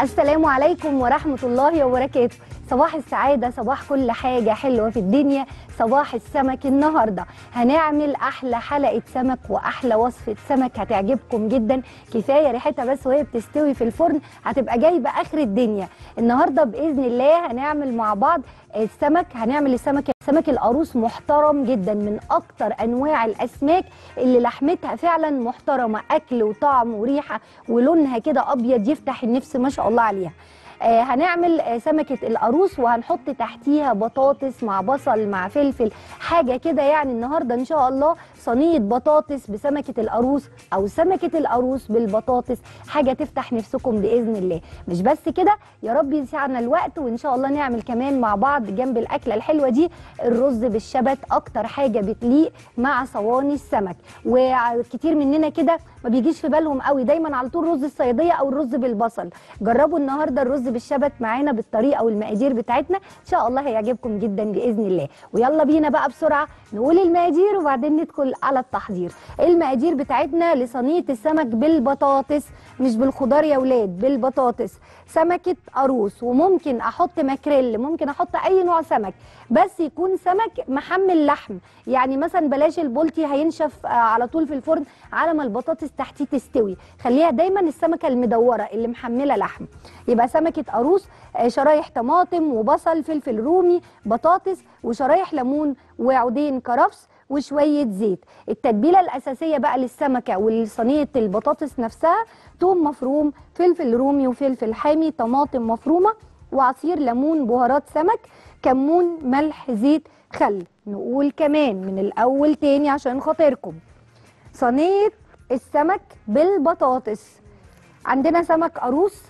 السلام عليكم ورحمة الله وبركاته صباح السعادة صباح كل حاجة حلوة في الدنيا صباح السمك النهاردة هنعمل أحلى حلقة سمك وأحلى وصفة سمك هتعجبكم جدا كفاية ريحتها بس وهي بتستوي في الفرن هتبقى جايبة آخر الدنيا النهاردة بإذن الله هنعمل مع بعض السمك هنعمل السمك سمك القاروص محترم جدا من اكتر انواع الاسماك اللي لحمتها فعلا محترمه اكل وطعم وريحه ولونها كده ابيض يفتح النفس ما شاء الله عليها آه هنعمل آه سمكه القاروص وهنحط تحتيها بطاطس مع بصل مع فلفل حاجه كده يعني النهارده ان شاء الله صينيه بطاطس بسمكه القاروص او سمكه القاروص بالبطاطس حاجه تفتح نفسكم باذن الله مش بس كده يا رب يسعنا الوقت وان شاء الله نعمل كمان مع بعض جنب الاكله الحلوه دي الرز بالشبت اكتر حاجه بتليق مع صواني السمك وكتير مننا كده ما بيجيش في بالهم قوي دايما على طول رز الصياديه او الرز بالبصل جربوا النهارده الرز بالشبت معانا بالطريقه والمقادير بتاعتنا ان شاء الله هيعجبكم جدا باذن الله ويلا بينا بقى بسرعه نقول المقادير وبعدين ندخل على التحضير المقادير بتاعتنا لصينيه السمك بالبطاطس مش بالخضار يا ولاد بالبطاطس سمكه قاروص وممكن احط ماكريل ممكن احط اي نوع سمك بس يكون سمك محمل لحم يعني مثلا بلاش البولتي هينشف على طول في الفرن على ما البطاطس تحتيه تستوي خليها دايما السمكه المدوره اللي محمله لحم يبقى سمكه قاروص شرايح طماطم وبصل فلفل رومي بطاطس وشرايح ليمون وعودين كرفس وشويه زيت التتبيله الاساسيه بقى للسمكه ولصينيه البطاطس نفسها توم مفروم فلفل رومي وفلفل حامي طماطم مفرومه وعصير ليمون بهارات سمك كمون ملح زيت خل نقول كمان من الاول تاني عشان خاطركم صينيه السمك بالبطاطس عندنا سمك قاروص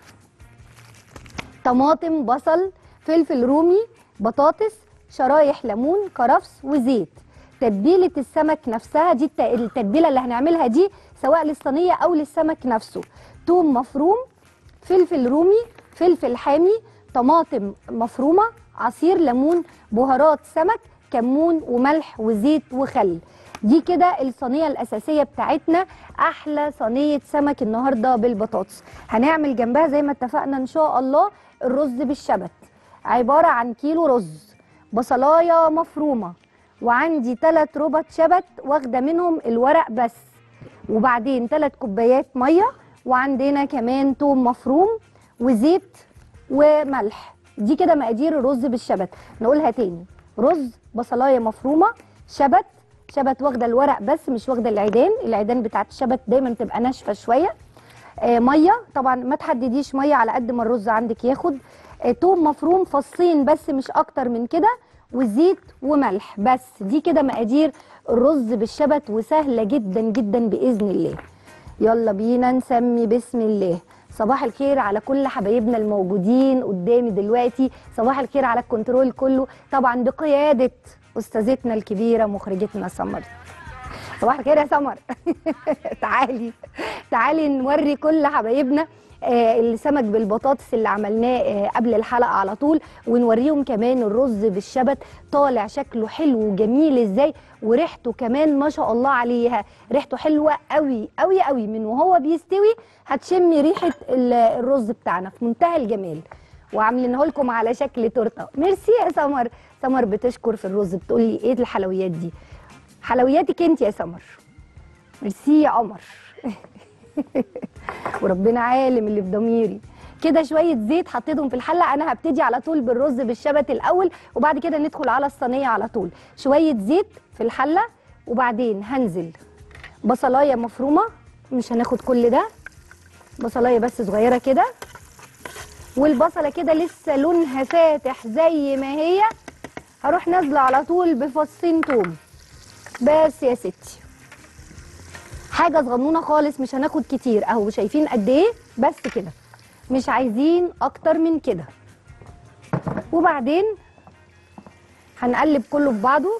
طماطم بصل فلفل رومي بطاطس شرايح ليمون كرفس وزيت تتبيله السمك نفسها دي التتبيله اللي هنعملها دي سواء للصينيه او للسمك نفسه توم مفروم فلفل رومي فلفل حامي طماطم مفرومه عصير ليمون بهارات سمك كمون وملح وزيت وخل دي كده الصينيه الاساسيه بتاعتنا احلى صينيه سمك النهارده بالبطاطس هنعمل جنبها زي ما اتفقنا ان شاء الله الرز بالشبت عباره عن كيلو رز بصلايه مفرومه وعندي 3 ربط شبت واخده منهم الورق بس وبعدين 3 كوبايات ميه وعندنا كمان توم مفروم وزيت وملح دي كده مقادير الرز بالشبت نقولها تاني رز بصلايه مفرومه شبت شبت واخده الورق بس مش واخده العيدان العيدان بتاعت الشبت دايما تبقى ناشفه شويه آه ميه طبعا ما تحدديش ميه على قد ما الرز عندك ياخد آه توم مفروم فصين بس مش اكتر من كده وزيت وملح بس دي كده مقادير الرز بالشبت وسهله جدا جدا باذن الله يلا بينا نسمي بسم الله صباح الخير على كل حبايبنا الموجودين قدامي دلوقتي صباح الخير على الكنترول كله طبعا بقياده استاذتنا الكبيره مخرجتنا سمر صباح الخير يا سمر تعالي تعالي نوري كل حبايبنا آه السمك بالبطاطس اللي عملناه آه قبل الحلقه على طول ونوريهم كمان الرز بالشبت طالع شكله حلو وجميل ازاي وريحته كمان ما شاء الله عليها ريحته حلوه قوي قوي قوي من وهو بيستوي هتشمي ريحه الرز بتاعنا في منتهى الجمال وعاملينه لكم على شكل تورته ميرسي يا سمر سمر بتشكر في الرز بتقول لي ايه الحلويات دي حلوياتك انت يا سمر ميرسي يا قمر وربنا عالم اللي في ضميري كده شويه زيت حطيتهم في الحله انا هبتدي على طول بالرز بالشبت الاول وبعد كده ندخل على الصينيه على طول شويه زيت في الحله وبعدين هنزل بصلايه مفرومه مش هناخد كل ده بصلايه بس صغيره كده والبصله كده لسه لونها فاتح زي ما هي هروح نازله على طول بفصين توم بس يا ستي حاجه صغنونه خالص مش هناخد كتير اهو شايفين قد ايه بس كده مش عايزين اكتر من كده وبعدين هنقلب كله في بعضه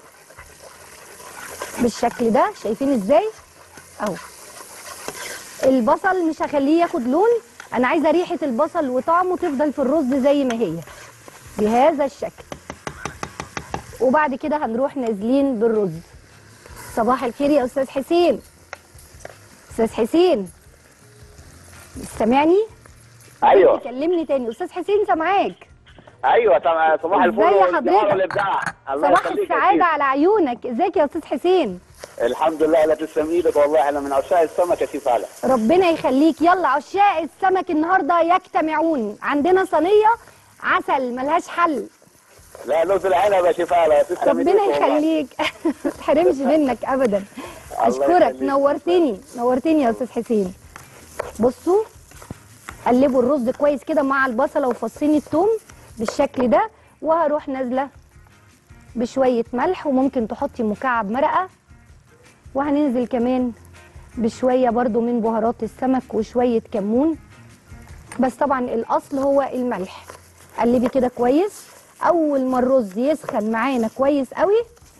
بالشكل ده شايفين ازاي اهو البصل مش هخليه ياخد لون انا عايزه ريحه البصل وطعمه تفضل في الرز زي ما هي بهذا الشكل وبعد كده هنروح نازلين بالرز صباح الخير يا استاذ حسين استاذ حسين سامعني ايوه كلمني تاني استاذ حسين سامعاك ايوه طبعا صباح الفل ازي والجمال حضرتك؟ والابداع الله صباح يخليك يا السعاده سيدي. على عيونك ازيك يا استاذ حسين الحمد لله لا تسلم ايدك والله احنا من عشاق السمك يا سيف علي ربنا يخليك يلا عشاق السمك النهارده يجتمعون عندنا صينيه عسل ملهاش حل لا لوز العنب يا سيف علي تسلم ربنا إيديك والله. يخليك ما تحرمش منك ابدا الله اشكرك يخليك. نورتني نورتني يا استاذ حسين بصوا قلبوا الرز كويس كده مع البصله وفصين الثوم بالشكل ده وهروح نازله بشويه ملح وممكن تحطي مكعب مرقه وهننزل كمان بشويه برضو من بهارات السمك وشويه كمون بس طبعا الاصل هو الملح قلبي كده كويس اول ما الرز يسخن معانا كويس قوي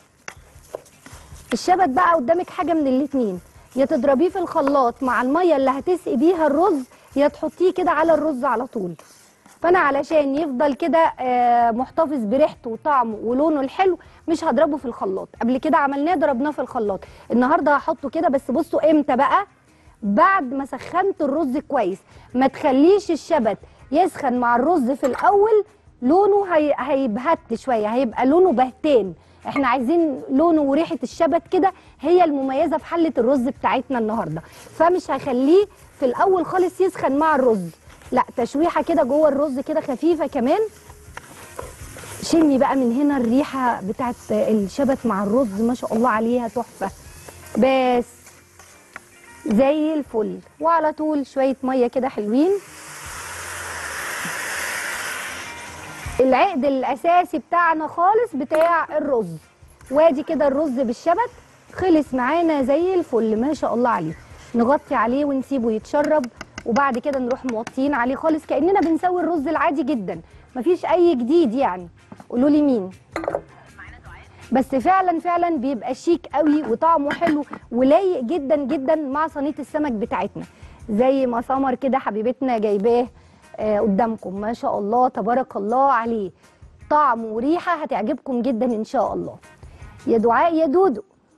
الشبت بقى قدامك حاجه من الاتنين يا تضربيه في الخلاط مع الميه اللي هتسقي بيها الرز يا تحطيه كده على الرز على طول فانا علشان يفضل كده آه، محتفظ بريحته وطعمه ولونه الحلو مش هضربه في الخلاط قبل كده عملناه ضربناه في الخلاط النهارده هحطه كده بس بصوا امتى بقى بعد ما سخنت الرز كويس ما تخليش الشبت يسخن مع الرز في الاول لونه هي... هيبهت شويه هيبقى لونه بهتان احنا عايزين لونه وريحه الشبت كده هي المميزه في حله الرز بتاعتنا النهارده فمش هخليه في الاول خالص يسخن مع الرز لا تشويحه كده جوه الرز كده خفيفه كمان شمي بقى من هنا الريحه بتاعت الشبت مع الرز ما شاء الله عليها تحفه بس زي الفل وعلى طول شويه ميه كده حلوين العقد الاساسي بتاعنا خالص بتاع الرز وادي كده الرز بالشبت خلص معانا زي الفل ما شاء الله عليه نغطي عليه ونسيبه يتشرب وبعد كده نروح موطيين عليه خالص كاننا بنسوي الرز العادي جدا مفيش اي جديد يعني قولوا لي مين بس فعلا فعلا بيبقى شيك قوي وطعمه حلو ولايق جدا جدا مع صينيه السمك بتاعتنا زي ما سمر كده حبيبتنا جايباه آه، قدامكم ما شاء الله تبارك الله عليه طعم وريحه هتعجبكم جدا ان شاء الله يا دعاء يا دودو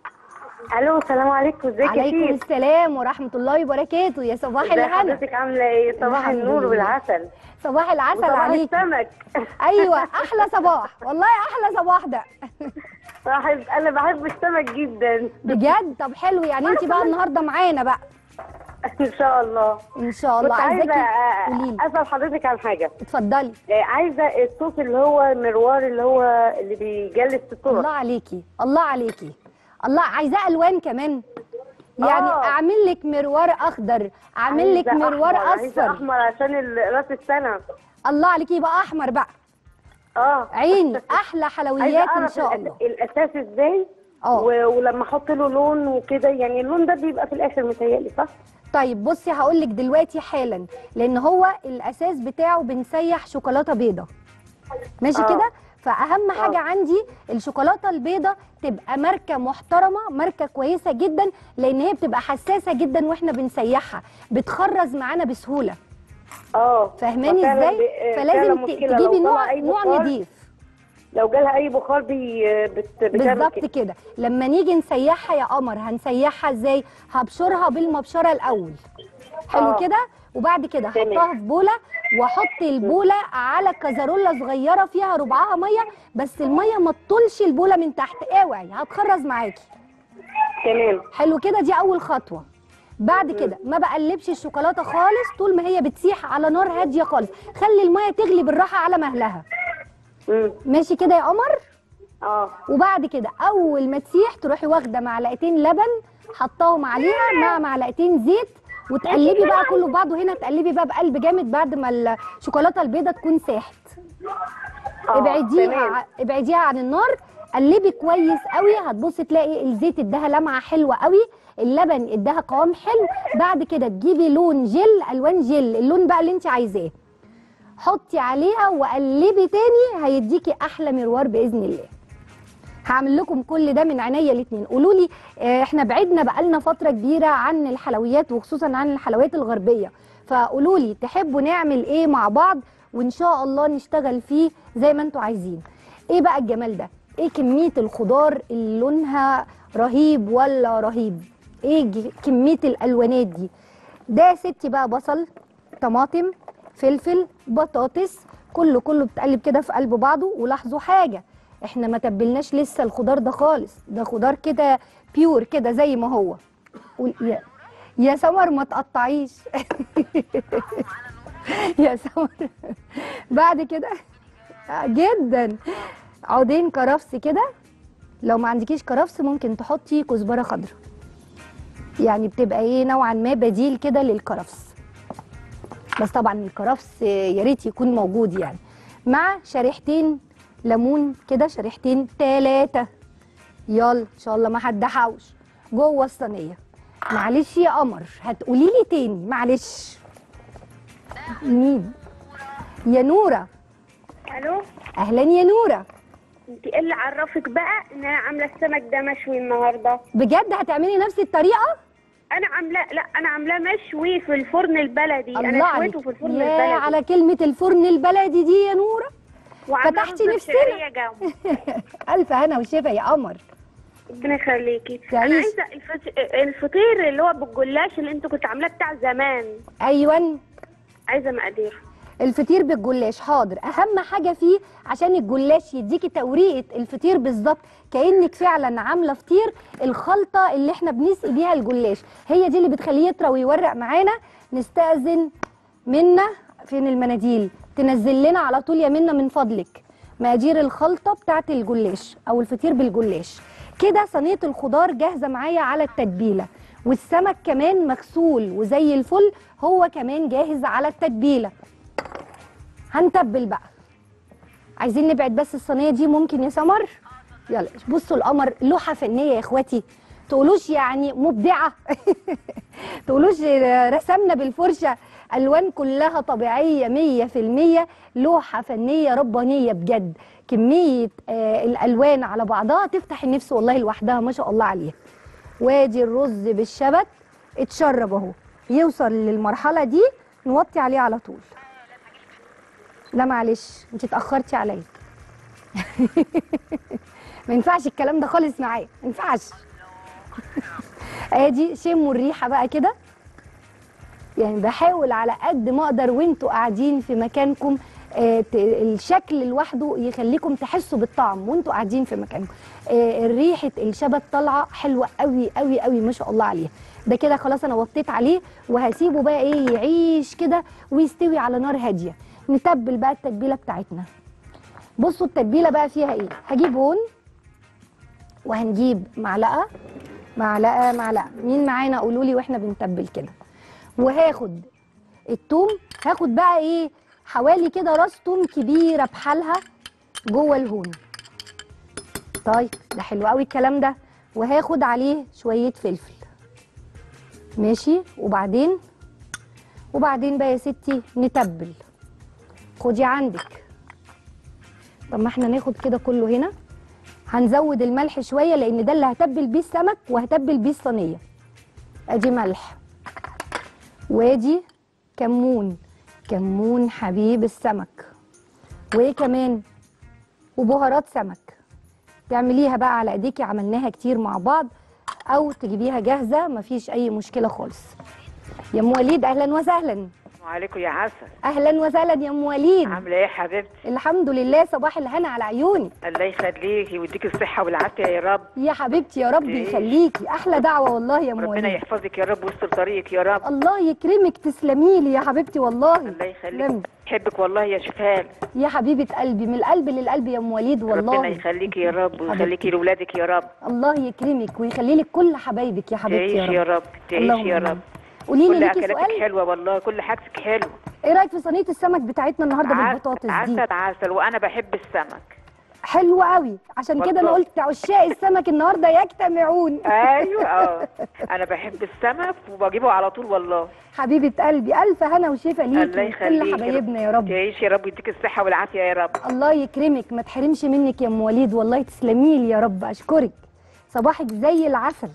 الو السلام عليكم ازيك يا عليكم شيف السلام ورحمه الله وبركاته يا صباح ازي الهنا حضرتك عامله ايه صباح الحمد النور لله. والعسل صباح العسل وصباح عليك السمك ايوه احلى صباح والله احلى صباح ده بحب انا بحب السمك جدا بجد طب حلو يعني انت بقى النهارده معانا بقى ان شاء الله ان شاء كنت الله عايزه عايزاكي قولي لي آه، اسال حضرتك عن حاجه اتفضلي آه، عايزه الصوص اللي هو المروار اللي هو اللي بيجلس في الله الطرق عليكي الله عليكي الله عايزاه الوان كمان يعني آه. اعمل لك مروار اخضر اعمل لك عايزة مروار أحمر، عايزه اصفر احمر عشان ال- راس السنه الله عليكي يبقى احمر بقى اه عيني احلى عايزه حلويات ان اعرف شاء الأس- الله الاساس ازاي اه و- ولما احط له لون وكده يعني اللون ده بيبقى في الاخر متهيألي صح؟ طيب بصي هقول لك دلوقتي حالا لان هو الاساس بتاعه بنسيح شوكولاته بيضه ماشي آه. كده فاهم آه. حاجه عندي الشوكولاته البيضه تبقى ماركه محترمه ماركه كويسه جدا لان هي بتبقى حساسه جدا واحنا بنسيحها بتخرز معانا بسهوله اه فاهماني ففعلاً ازاي ب- فعلاً فلازم ت- مشكلة. لو تجيبي طلع نوع أي نوع بخار نضيف لو جالها اي بخار بي بت... بتعمل بالظبط كده كده لما نيجي نسيحها يا قمر هنسيحها ازاي هبشرها بالمبشره الاول حلو آه. كده وبعد كده تمام. احطها في بوله واحط البوله على كزرولة صغيره فيها ربعها ميه بس الميه ما تطولش البوله من تحت اوعي هتخرز معاكي تمام حلو كده دي اول خطوه بعد كده ما بقلبش الشوكولاته خالص طول ما هي بتسيح على نار هاديه خالص خلي الميه تغلي بالراحه على مهلها امم ماشي كده يا قمر اه وبعد كده اول ما تسيح تروحي واخده معلقتين لبن حطاهم عليها مع معلقتين زيت وتقلبي بقى كله في بعضه هنا تقلبي بقى بقلب جامد بعد ما الشوكولاته البيضه تكون ساحت آه، ابعديها تمام. ع- ابعديها عن النار قلبي كويس قوي هتبصي تلاقي الزيت اداها لمعه حلوه قوي اللبن اداها قوام حلو بعد كده تجيبي لون جل الوان جل اللون بقى اللي انت عايزاه حطي عليها وقلبي تاني هيديكي احلى مروار باذن الله هعمل لكم كل ده من عينيا الاثنين قولوا لي آه، احنا بعدنا بقالنا فتره كبيره عن الحلويات وخصوصا عن الحلويات الغربيه فقولوا لي تحبوا نعمل ايه مع بعض وان شاء الله نشتغل فيه زي ما انتوا عايزين ايه بقى الجمال ده ايه كميه الخضار اللي لونها رهيب ولا رهيب ايه ج- كميه الالوانات دي ده يا ستي بقى بصل طماطم فلفل بطاطس كله كله بتقلب كده في قلب بعضه ولاحظوا حاجه احنا ما تبلناش لسه الخضار ده خالص ده خضار كده بيور كده زي ما هو قول يا يا سمر ما تقطعيش يا سمر بعد كده جدا عودين كرفس كده لو ما عندكيش كرفس ممكن تحطي كزبره خضراء يعني بتبقى ايه نوعا ما بديل كده للكرفس بس طبعا الكرفس يا ريت يكون موجود يعني مع شريحتين ليمون كده شريحتين ثلاثه يلا ان شاء الله ما حد حوش جوه الصينيه معلش يا قمر هتقولي لي تاني معلش مين يا نوره الو اهلا يا نوره انت ايه اللي عرفك بقى ان انا عامله السمك ده مشوي النهارده بجد هتعملي نفس الطريقه انا عاملاه لا انا عاملاه مشوي في الفرن البلدي الله انا عليك شويته في الفرن يا البلدي على كلمه الفرن البلدي دي يا نوره وعاملة فتحتي رز نفسنا. بشعرية جنبه. الف هنا وشفا يا قمر ربنا يخليكي انا تعيش. عايزه الفت... الفطير اللي هو بالجلاش اللي انت كنت عاملاه بتاع زمان ايوه عايزه مقادير الفطير بالجلاش حاضر اهم حاجه فيه عشان الجلاش يديكي توريقه الفطير بالظبط كانك فعلا عامله فطير الخلطه اللي احنا بنسقي بيها الجلاش هي دي اللي بتخليه يطرى ويورق معانا نستاذن منا فين المناديل تنزل لنا على طول يا منا من فضلك مقادير الخلطه بتاعه الجلاش او الفطير بالجلاش كده صينيه الخضار جاهزه معايا على التتبيله والسمك كمان مغسول وزي الفل هو كمان جاهز على التتبيله هنتبل بقى عايزين نبعد بس الصينيه دي ممكن يا سمر يلا بصوا القمر لوحه فنيه يا اخواتي تقولوش يعني مبدعه تقولوش رسمنا بالفرشه الوان كلها طبيعيه مية في المية لوحه فنيه ربانيه بجد كميه آه الالوان على بعضها تفتح النفس والله لوحدها ما شاء الله عليها وادي الرز بالشبت اتشرب اهو يوصل للمرحله دي نوطي عليه على طول لا معلش انت اتاخرتي عليا ما ينفعش الكلام ده خالص معايا ما ينفعش ادي شموا الريحه بقى كده يعني بحاول على قد ما اقدر وانتوا قاعدين في مكانكم آه ت- الشكل لوحده يخليكم تحسوا بالطعم وانتوا قاعدين في مكانكم آه ريحه الشبت طالعه حلوه قوي قوي قوي ما شاء الله عليها ده كده خلاص انا وطيت عليه وهسيبه بقى ايه يعيش كده ويستوي على نار هاديه نتبل بقى التتبيله بتاعتنا بصوا التتبيله بقى فيها ايه هجيب هون وهنجيب معلقه معلقه معلقه مين معانا قولوا لي واحنا بنتبل كده وهاخد التوم هاخد بقى ايه حوالي كده راس توم كبيره بحالها جوه الهون طيب ده حلو قوي الكلام ده وهاخد عليه شويه فلفل ماشي وبعدين وبعدين بقى يا ستي نتبل خدي عندك طب ما احنا ناخد كده كله هنا هنزود الملح شويه لان ده اللي هتبل بيه السمك وهتبل بيه الصينيه ادي ملح وادي كمون كمون حبيب السمك وايه كمان وبهارات سمك تعمليها بقى على ايديكي عملناها كتير مع بعض او تجيبيها جاهزه مفيش اي مشكله خالص يا ام وليد اهلا وسهلا وعليكم يا عسل اهلا وسهلا يا ام وليد عامله ايه يا حبيبتي الحمد لله صباح الهنا على عيوني الله يخليكي ويديك الصحه والعافيه يا رب يا حبيبتي يا رب إيه؟ يخليكي احلى دعوه والله يا ام ربنا وليد يحفظك يا رب ويستر طريقك يا رب الله يكرمك تسلمي لي يا حبيبتي والله الله تسلمي. يخليك بحبك والله يا شفال يا حبيبه قلبي من القلب للقلب يا ام وليد والله ربنا يخليكي يا رب ويخليكي حبيبتي. لاولادك يا رب الله يكرمك ويخلي لك كل حبايبك يا حبيبتي تعيش يا يا رب رب تعيش اللهم يا آمين. رب قولي لي كل ليكي اكلاتك سؤال حلوه والله كل حاجتك حلوه ايه رايك في صينيه السمك بتاعتنا النهارده عسل بالبطاطس دي عسل عسل وانا بحب السمك حلوه قوي عشان كده انا والله. قلت عشاق السمك النهارده يجتمعون ايوه اه انا بحب السمك وبجيبه على طول والله حبيبه قلبي الف هنا وشفا الله ليكي يخليك وكل حبايبنا يا رب تعيش يا رب ويديك الصحه والعافيه يا رب الله يكرمك ما تحرمش منك يا ام وليد والله تسلمي لي يا رب اشكرك صباحك زي العسل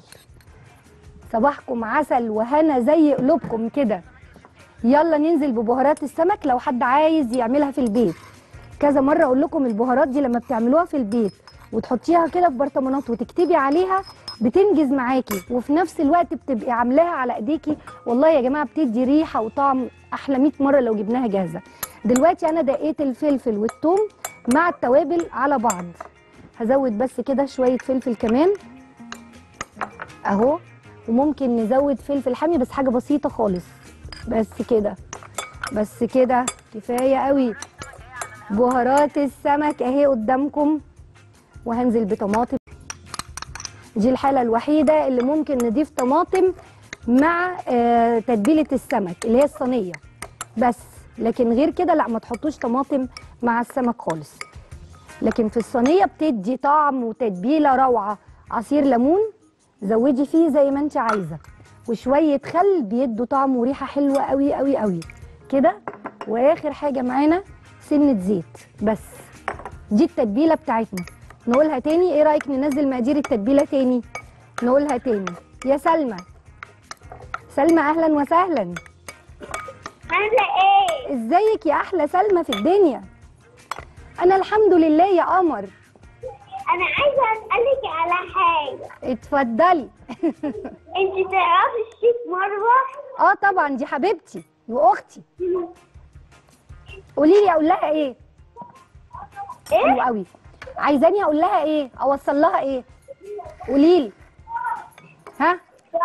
صباحكم عسل وهنا زي قلوبكم كده يلا ننزل ببهارات السمك لو حد عايز يعملها في البيت كذا مره اقول لكم البهارات دي لما بتعملوها في البيت وتحطيها كده في برطمانات وتكتبي عليها بتنجز معاكي وفي نفس الوقت بتبقي عاملاها على ايديكي والله يا جماعه بتدي ريحه وطعم احلى 100 مره لو جبناها جاهزه دلوقتي انا دقيت الفلفل والثوم مع التوابل على بعض هزود بس كده شويه فلفل كمان اهو وممكن نزود فلفل حامي بس حاجه بسيطه خالص بس كده بس كده كفايه قوي بهارات السمك اهي قدامكم وهنزل بطماطم دي الحاله الوحيده اللي ممكن نضيف طماطم مع آه تتبيله السمك اللي هي الصينيه بس لكن غير كده لا ما تحطوش طماطم مع السمك خالص لكن في الصينيه بتدي طعم وتتبيله روعه عصير ليمون زودي فيه زي ما انت عايزه وشويه خل بيدوا طعم وريحه حلوه قوي قوي قوي كده واخر حاجه معانا سنه زيت بس دي التتبيله بتاعتنا نقولها تاني ايه رايك ننزل مقادير التتبيله تاني نقولها تاني يا سلمى سلمى اهلا وسهلا عاملة ايه؟ ازيك يا احلى سلمى في الدنيا انا الحمد لله يا قمر أنا عايزة أسألك على حاجة اتفضلي أنت تعرفي الشيف مروة؟ اه طبعا دي حبيبتي واختي قولي لي اقول لها ايه حلو قوي عايزاني اقول لها ايه اوصل لها ايه قولي لي ها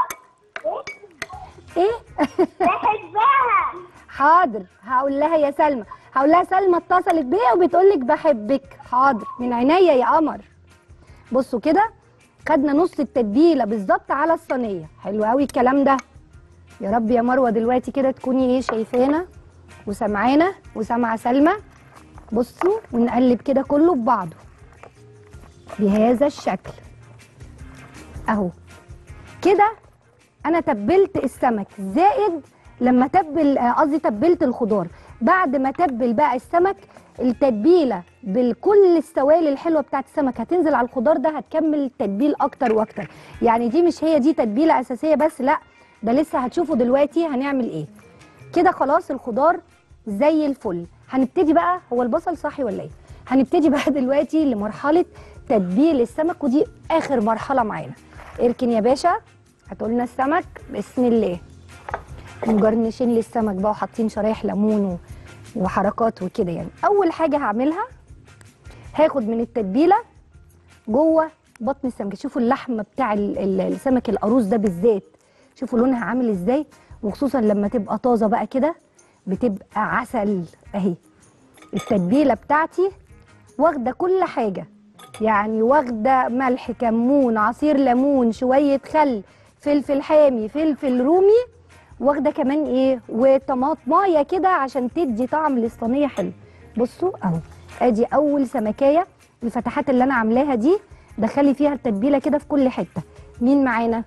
ايه بحبها حاضر هقول لها يا سلمى هقول لها سلمى اتصلت بيا وبتقول لك بحبك حاضر من عينيا يا قمر بصوا كده خدنا نص التتبيله بالظبط على الصينيه حلو قوي الكلام ده يا رب يا مروه دلوقتي كده تكوني ايه شايفانا وسامعانا وسامعه سلمى بصوا ونقلب كده كله ببعضه بهذا الشكل اهو كده انا تبلت السمك زائد لما تبل آه، قصدي تبلت الخضار بعد ما تبل بقى السمك التتبيله بالكل السوائل الحلوه بتاعت السمك هتنزل على الخضار ده هتكمل التتبيل اكتر واكتر يعني دي مش هي دي تتبيله اساسيه بس لا ده لسه هتشوفوا دلوقتي هنعمل ايه كده خلاص الخضار زي الفل هنبتدي بقى هو البصل صاحي ولا ايه هنبتدي بقى دلوقتي لمرحله تتبيل السمك ودي اخر مرحله معانا اركن يا باشا هتقولنا السمك بسم الله مجرنشين للسمك بقى وحاطين شرايح ليمون و- وحركات وكده يعني اول حاجه هعملها هاخد من التتبيله جوه بطن السمك شوفوا اللحم بتاع ال- ال- السمك القاروص ده بالذات شوفوا لونها عامل ازاي وخصوصا لما تبقى طازه بقى كده بتبقى عسل اهي التتبيله بتاعتي واخده كل حاجه يعني واخده ملح كمون عصير ليمون شويه خل فلفل حامي فلفل رومي واخده كمان ايه وطماطمايه كده عشان تدي طعم للصينيه حلو بصوا اهو ادي اول سمكايه الفتحات اللي انا عاملاها دي دخلي فيها التتبيله كده في كل حته مين معانا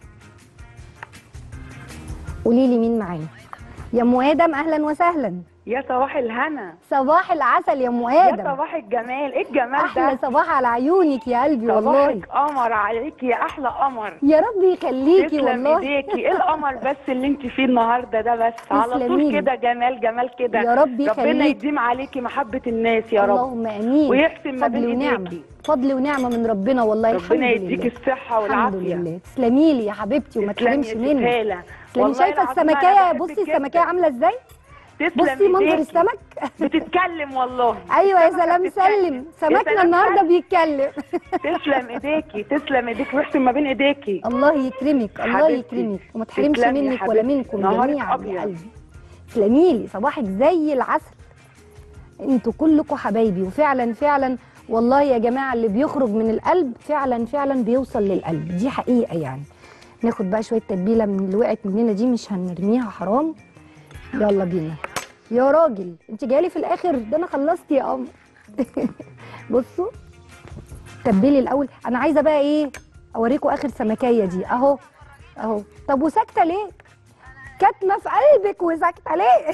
قولي لي مين معانا يا ام ادم اهلا وسهلا يا صباح الهنا صباح العسل يا ام يا ادم صباح الجمال ايه الجمال احلى ده صباح على عيونك يا قلبي والله صباحك قمر عليكي يا احلى قمر يا رب يخليكي تسلم والله ايديكي ايه القمر بس اللي انت فيه النهارده ده بس على طول تسلميلي. كده جمال جمال كده يا رب ربنا يخليكي. يديم عليكي محبه الناس يا رب اللهم امين ويحسن ما فضل بين ونعمه ايديكي فضل ونعمه من ربنا والله الحمد ربنا لله يديكي الصحه الحمد والعافيه لله تسلمي لي يا حبيبتي وما تسلمي تحرمش يا مني ستهالة. تسلمي والله شايفه العظيم أنا السمكيه بحبك بصي جداً. السمكيه عامله ازاي تسلم بصي منظر إيديكي. السمك بتتكلم والله ايوه يا السمكة سلام بتتكلم. سلم يا سمكنا سلام النهارده سلم. بيتكلم تسلم ايديكي تسلم ايديك ويحسن ما بين ايديكي الله يكرمك الله حبيبتي. يكرمك وما تحرمش تسلمي يا منك ولا حبيبتي. منكم نهارك جميعا يا أبيض. قلبي تسلمي لي صباحك زي العسل انتوا كلكم حبايبي وفعلا فعلا والله يا جماعه اللي بيخرج من القلب فعلا فعلا بيوصل للقلب دي حقيقه يعني ناخد بقى شويه تتبيله من اللي وقعت مننا دي مش هنرميها حرام يلا بينا يا راجل انت جايلي في الاخر ده انا خلصت يا قمر بصوا تبلي الاول انا عايزه بقى ايه اوريكم اخر سمكيه دي اهو اهو طب وساكته ليه كاتمه في قلبك وساكته ليه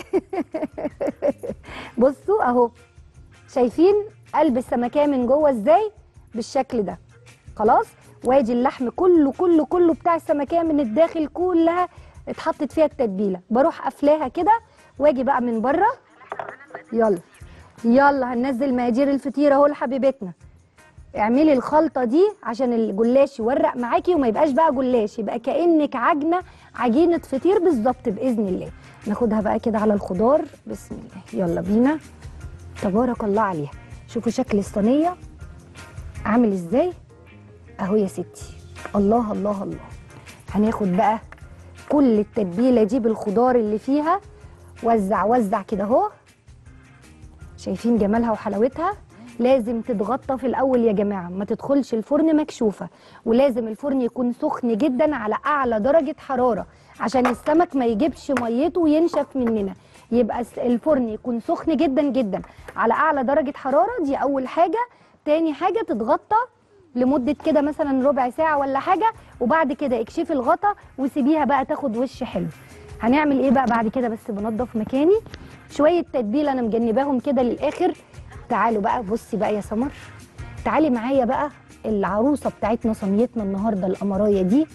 بصوا اهو شايفين قلب السمكيه من جوه ازاي بالشكل ده خلاص وادي اللحم كله كله كله بتاع السمكيه من الداخل كلها اتحطت فيها التتبيله بروح قافلاها كده واجي بقى من بره يلا يلا هننزل مقادير الفطيره اهو لحبيبتنا اعملي الخلطه دي عشان الجلاش يورق معاكي وما يبقاش بقى جلاش يبقى كانك عجنه عجينه فطير بالظبط باذن الله ناخدها بقى كده على الخضار بسم الله يلا بينا تبارك الله عليها شوفوا شكل الصينيه عامل ازاي اهو يا ستي الله الله الله هناخد بقى كل التتبيله دي بالخضار اللي فيها وزع وزع كده اهو شايفين جمالها وحلاوتها لازم تتغطى في الاول يا جماعه ما تدخلش الفرن مكشوفه ولازم الفرن يكون سخن جدا على اعلى درجه حراره عشان السمك ما يجيبش ميته وينشف مننا يبقى الس- الفرن يكون سخن جدا جدا على اعلى درجه حراره دي اول حاجه تاني حاجه تتغطى لمده كده مثلا ربع ساعه ولا حاجه وبعد كده اكشفي الغطا وسيبيها بقى تاخد وش حلو هنعمل ايه بقى بعد كده بس بنضف مكاني شويه تتبيله انا مجنباهم كده للاخر تعالوا بقى بصي بقى يا سمر تعالي معايا بقى العروسه بتاعتنا صينيتنا النهارده القمرايه دي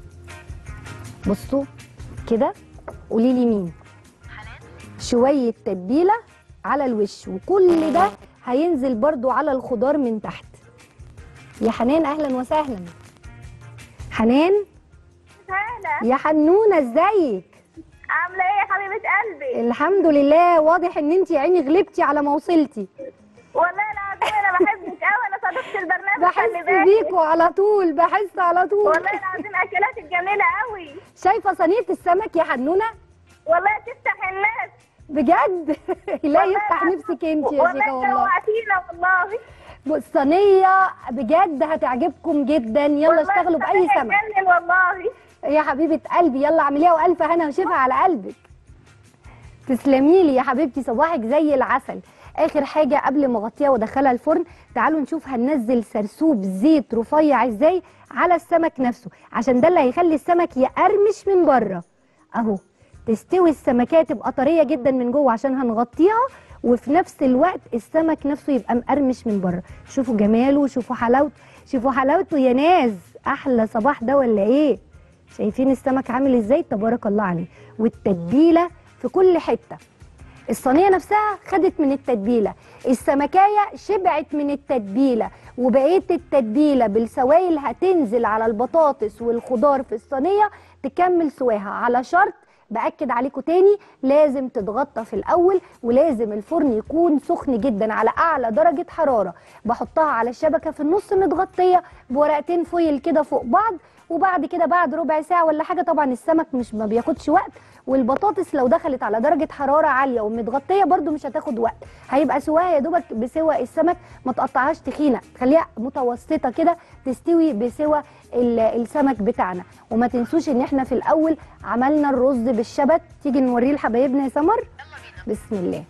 بصوا كده قولي لي مين شويه تتبيله على الوش وكل ده هينزل برضو على الخضار من تحت يا حنان اهلا وسهلا حنان هلا يا حنونه ازيك عامله ايه يا حبيبه قلبي الحمد لله واضح ان انت يا عيني غلبتي على ما وصلتي والله العظيم انا بحبك قوي انا صديقه البرنامج بحس خلي بالك. بيكوا على طول بحس على طول والله العظيم اكلاتك جميله قوي شايفه صينيه السمك يا حنونه والله تفتح الناس بجد لا والله يفتح العظيم. نفسك انت يا والله شيخه والله جوعتينا والله بص، صينيه بجد هتعجبكم جدا يلا والله اشتغلوا باي الصينية سمك تجنن والله يا حبيبه قلبي يلا اعمليها والف هنا وشفا على قلبك تسلمي لي يا حبيبتي صباحك زي العسل اخر حاجه قبل ما اغطيها وادخلها الفرن تعالوا نشوف هننزل سرسوب زيت رفيع ازاي على السمك نفسه عشان ده اللي هيخلي السمك يقرمش من بره اهو تستوي السمكيه تبقى طريه جدا من جوه عشان هنغطيها وفي نفس الوقت السمك نفسه يبقى مقرمش من بره شوفوا جماله شوفوا حلاوته شوفوا حلاوته يا ناس احلى صباح ده ولا ايه شايفين السمك عامل ازاي تبارك الله عليه والتتبيله في كل حته الصينيه نفسها خدت من التتبيله السمكايه شبعت من التتبيله وبقيه التتبيله بالسوائل هتنزل على البطاطس والخضار في الصينيه تكمل سواها على شرط باكد عليكم تاني لازم تتغطى في الاول ولازم الفرن يكون سخن جدا على اعلى درجه حراره بحطها على الشبكه في النص متغطيه بورقتين فويل كده فوق بعض وبعد كده بعد ربع ساعه ولا حاجه طبعا السمك مش ما بياخدش وقت والبطاطس لو دخلت على درجه حراره عاليه ومتغطيه برده مش هتاخد وقت هيبقى سواها يا دوبك بسوى السمك ما تقطعهاش تخينه خليها متوسطه كده تستوي بسوى ال- السمك بتاعنا وما تنسوش ان احنا في الاول عملنا الرز بالشبت تيجي نوريه لحبايبنا يا سمر بسم الله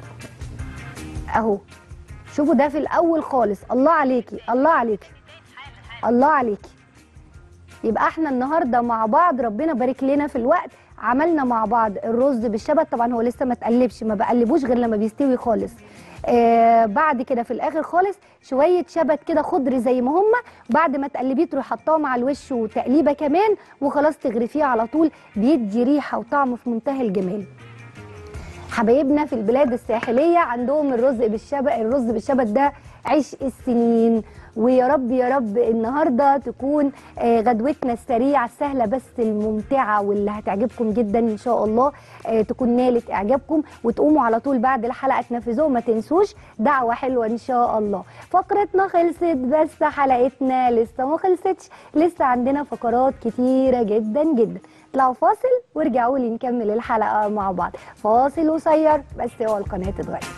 اهو شوفوا ده في الاول خالص الله عليكي الله عليكي الله عليكي يبقى احنا النهارده مع بعض ربنا بارك لنا في الوقت عملنا مع بعض الرز بالشبت طبعا هو لسه ما اتقلبش ما بقلبوش غير لما بيستوي خالص آه بعد كده في الاخر خالص شويه شبت كده خضر زي ما هم بعد ما تقلبيه تروحي حطاه مع الوش وتقليبه كمان وخلاص تغرفيه على طول بيدي ريحه وطعم في منتهى الجمال حبايبنا في البلاد الساحليه عندهم الرز بالشبت الرز بالشبت ده عشق السنين ويا رب يا رب النهارده تكون آه، غدوتنا السريعه السهله بس الممتعه واللي هتعجبكم جدا ان شاء الله آه، تكون نالت اعجابكم وتقوموا على طول بعد الحلقه تنفذوه ما تنسوش دعوه حلوه ان شاء الله فقرتنا خلصت بس حلقتنا لسه ما خلصتش لسه عندنا فقرات كتيره جدا جدا اطلعوا فاصل وارجعوا لي نكمل الحلقه مع بعض فاصل قصير بس هو القناه تتغير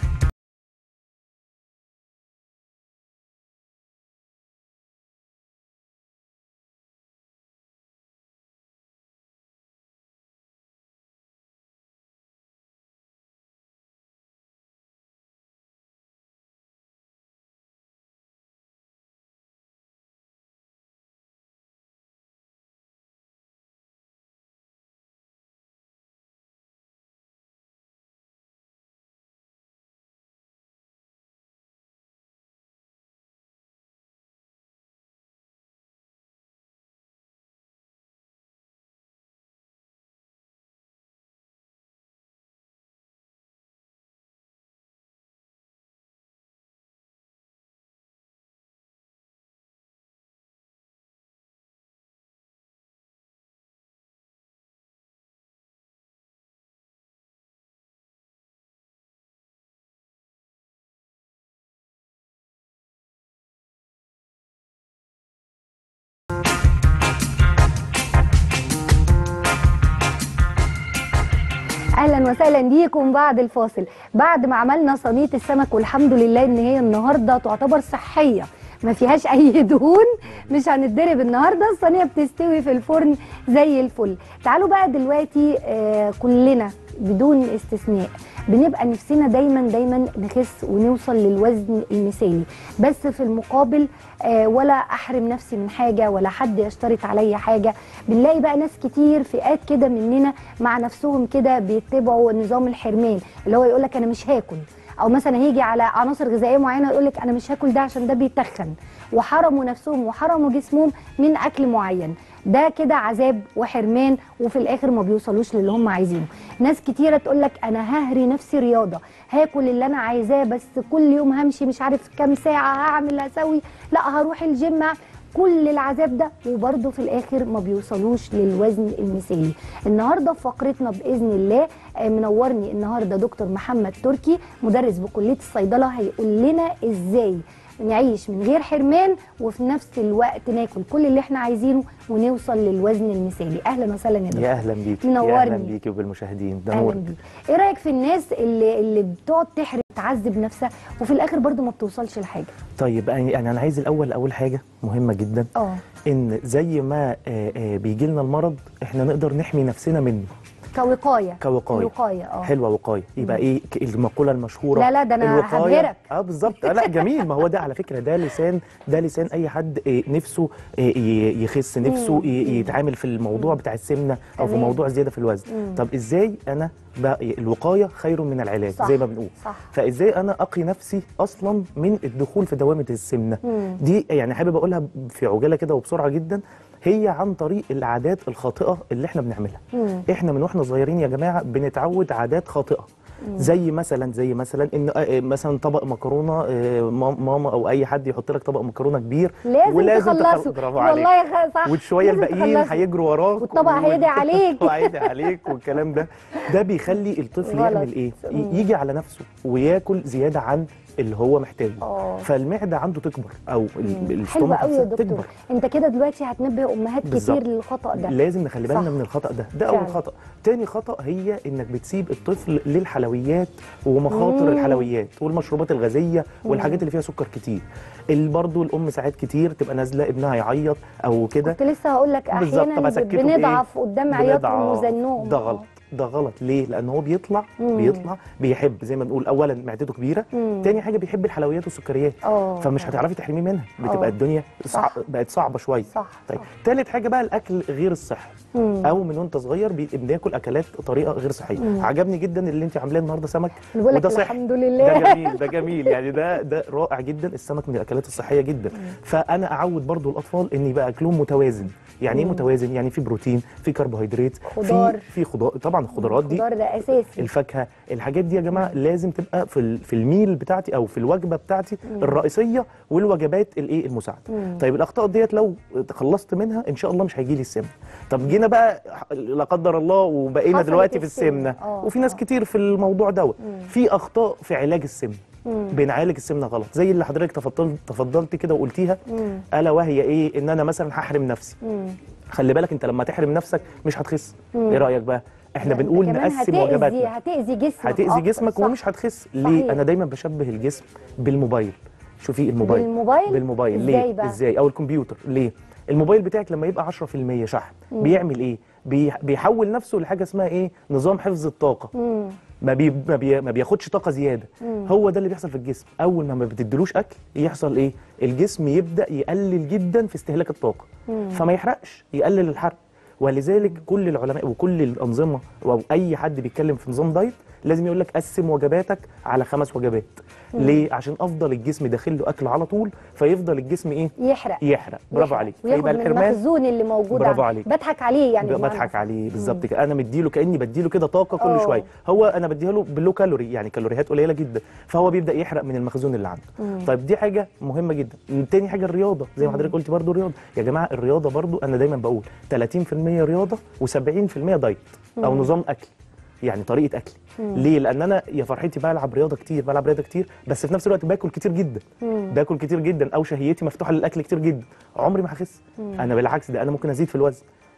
اهلا وسهلا بيكم بعد الفاصل بعد ما عملنا صينيه السمك والحمد لله ان هي النهارده تعتبر صحيه ما فيهاش اي دهون مش هنتضرب النهارده الصينيه بتستوي في الفرن زي الفل تعالوا بقى دلوقتي آه كلنا بدون استثناء بنبقى نفسنا دايما دايما نخس ونوصل للوزن المثالي بس في المقابل آه ولا احرم نفسي من حاجه ولا حد يشترط عليا حاجه بنلاقي بقى ناس كتير فئات كده مننا مع نفسهم كده بيتبعوا نظام الحرمان اللي هو يقول لك انا مش هاكل او مثلا هيجي على عناصر غذائيه معينه يقول لك انا مش هاكل ده عشان ده بيتخن وحرموا نفسهم وحرموا جسمهم من اكل معين ده كده عذاب وحرمان وفي الاخر ما بيوصلوش للي هم عايزينه ناس كتيره تقول لك انا ههري نفسي رياضه هاكل اللي انا عايزاه بس كل يوم همشي مش عارف كام ساعه هعمل هسوي لا هروح الجيم كل العذاب ده وبرضه في الاخر ما بيوصلوش للوزن المثالي النهارده في فقرتنا باذن الله آه، منورني النهارده دكتور محمد تركي مدرس بكليه الصيدله هيقول لنا ازاي نعيش من غير حرمان وفي نفس الوقت ناكل كل اللي احنا عايزينه ونوصل للوزن المثالي اهلا وسهلا يا دكتور يا اهلا بيك منورني. يا اهلا بيكي وبالمشاهدين ده اهلا نور بيك ايه رايك في الناس اللي اللي بتقعد تحرم تعذب نفسها وفي الاخر برضو ما بتوصلش لحاجه طيب يعني يعني انا عايز الاول اول حاجه مهمه جدا اه ان زي ما بيجي لنا المرض احنا نقدر نحمي نفسنا منه كوقايه كوقايه وقايه اه حلوه وقايه يبقى ايه ك- المقوله المشهوره لا لا ده انا الوقايه هبهرك اه بالظبط آه لا جميل ما هو ده على فكره ده لسان ده لسان اي حد إيه نفسه إيه ي- يخس نفسه ي- يتعامل في الموضوع بتاع السمنه او في تمام. موضوع زياده في الوزن مم. طب ازاي انا بقى الوقايه خير من العلاج صح. زي ما بنقول صح فازاي انا اقي نفسي اصلا من الدخول في دوامه السمنه مم. دي يعني حابب اقولها في عجاله كده وبسرعه جدا هي عن طريق العادات الخاطئه اللي احنا بنعملها مم. احنا من واحنا صغيرين يا جماعه بنتعود عادات خاطئه زي مثلا زي مثلا ان آه، مثلا طبق مكرونه آه، مام- ماما او اي حد يحط لك طبق مكرونه كبير لازم تخل- تخلصه برافو عليك والله خ- صح وشويه لازم الباقيين تخلصه. هيجروا وراك والطبق هيدعي عليك. وهيدعي عليك والكلام ده ده بيخلي الطفل غلط. يعمل ايه ي- مم. يجي على نفسه وياكل زياده عن اللي هو محتاجه اه فالمعده عنده تكبر او ال- مم. حلو الاستومك قوي يا نفسها دكتور تكبر انت كده دلوقتي هتنبه امهات بالظبط. كتير للخطا ده لازم نخلي بالنا صح. من الخطا ده ده فعلا. اول خطا تاني خطا هي انك بتسيب الطفل للحلويات ومخاطر مم. الحلويات والمشروبات الغازيه والحاجات اللي فيها سكر كتير ال- برضو الام ساعات كتير تبقى نازله ابنها يعيط او كده كنت لسه هقول لك بالظبط، طب احيانا أسكته بإيه؟ بنضعف قدام عياطهم بنضعف. وزنهم ده غلط ده غلط ليه لان هو بيطلع مم. بيطلع بيحب زي ما بنقول اولا معدته كبيره مم. تاني حاجه بيحب الحلويات والسكريات اه فمش هتعرفي تحرميه منها آه. بتبقى الدنيا صع... صح. بقت صعبه شويه صح طيب صح. تالت حاجه بقى الاكل غير الصحي مم. او من وانت صغير بي- بناكل اكلات طريقه غير صحيه مم. عجبني جدا اللي انت عاملاه النهارده سمك أنا بقول لك وده صحي الحمد ده لله جميل ده جميل يعني ده ده رائع جدا السمك من الاكلات الصحيه جدا فانا اعود برضو الاطفال ان يبقى اكلهم متوازن يعني ايه مم. متوازن يعني في بروتين في كربوهيدرات خضار. في في خضار طبعا الخضروات دي الخضار ده اساسي الفاكهه الحاجات دي يا جماعه لازم تبقى في ال- في الميل بتاعتي او في الوجبه بتاعتي الرئيسيه والوجبات الايه المساعده مم. طيب الاخطاء ديت لو تخلصت منها ان شاء الله مش هيجي لي السمنه طب جينا بقى لا قدر الله وبقينا حصلت دلوقتي في السمنة. السمنه آه، وفي ناس آه. كتير في الموضوع دوت مم. في اخطاء في علاج السمنه مم. بنعالج السمنه غلط زي اللي حضرتك تفضلت تفضلت كده وقلتيها مم. الا وهي ايه ان انا مثلا هحرم نفسي مم. خلي بالك انت لما تحرم نفسك مش هتخس مم. ايه رايك بقى احنا ده أنت بنقول كمان نقسم هتأذي وجباتنا هتأذي جسمك هتأذي أكتر، جسمك صح. ومش هتخس ليه صحيح. انا دايما بشبه الجسم بالموبايل شوفي الموبايل بالموبايل بالموبايل ازاي ليه بقى ازاي او الكمبيوتر ليه الموبايل بتاعك لما يبقى 10% شحن بيعمل ايه بي... بيحول نفسه لحاجه اسمها ايه نظام حفظ الطاقه مم. ما, بي... ما, بي... ما بياخدش طاقه زياده مم. هو ده اللي بيحصل في الجسم اول ما ما بتديلوش اكل يحصل ايه الجسم يبدا يقلل جدا في استهلاك الطاقه مم. فما يحرقش يقلل الحرق ولذلك كل العلماء وكل الانظمه او اي حد بيتكلم في نظام دايت لازم يقول لك قسم وجباتك على خمس وجبات ليه عشان افضل الجسم داخل له اكل على طول فيفضل الجسم ايه يحرق يحرق برافو يحرق. عليك وياخد فيبقى من الحرمان المخزون اللي موجود برافو عنده. عليك. بضحك عليه يعني ببقى بمعنى بضحك أصح. عليه بالظبط كده انا مديله كاني بديله كده طاقه كل آه. شويه هو انا بديها له باللو كالوري يعني كالوريات قليله جدا فهو بيبدا يحرق من المخزون اللي عنده مم. طيب دي حاجه مهمه جدا تاني حاجه الرياضه زي ما حضرتك قلتي برضو الرياضه يا جماعه الرياضه برضو انا دايما بقول 30% رياضه و70% دايت او مم. نظام اكل يعني طريقه اكل مم. ليه لان انا يا فرحتي بلعب رياضه كتير بلعب رياضه كتير بس في نفس الوقت باكل كتير جدا مم. باكل كتير جدا او شهيتي مفتوحه للاكل كتير جدا عمري ما هخس مم. انا بالعكس ده انا ممكن ازيد في الوزن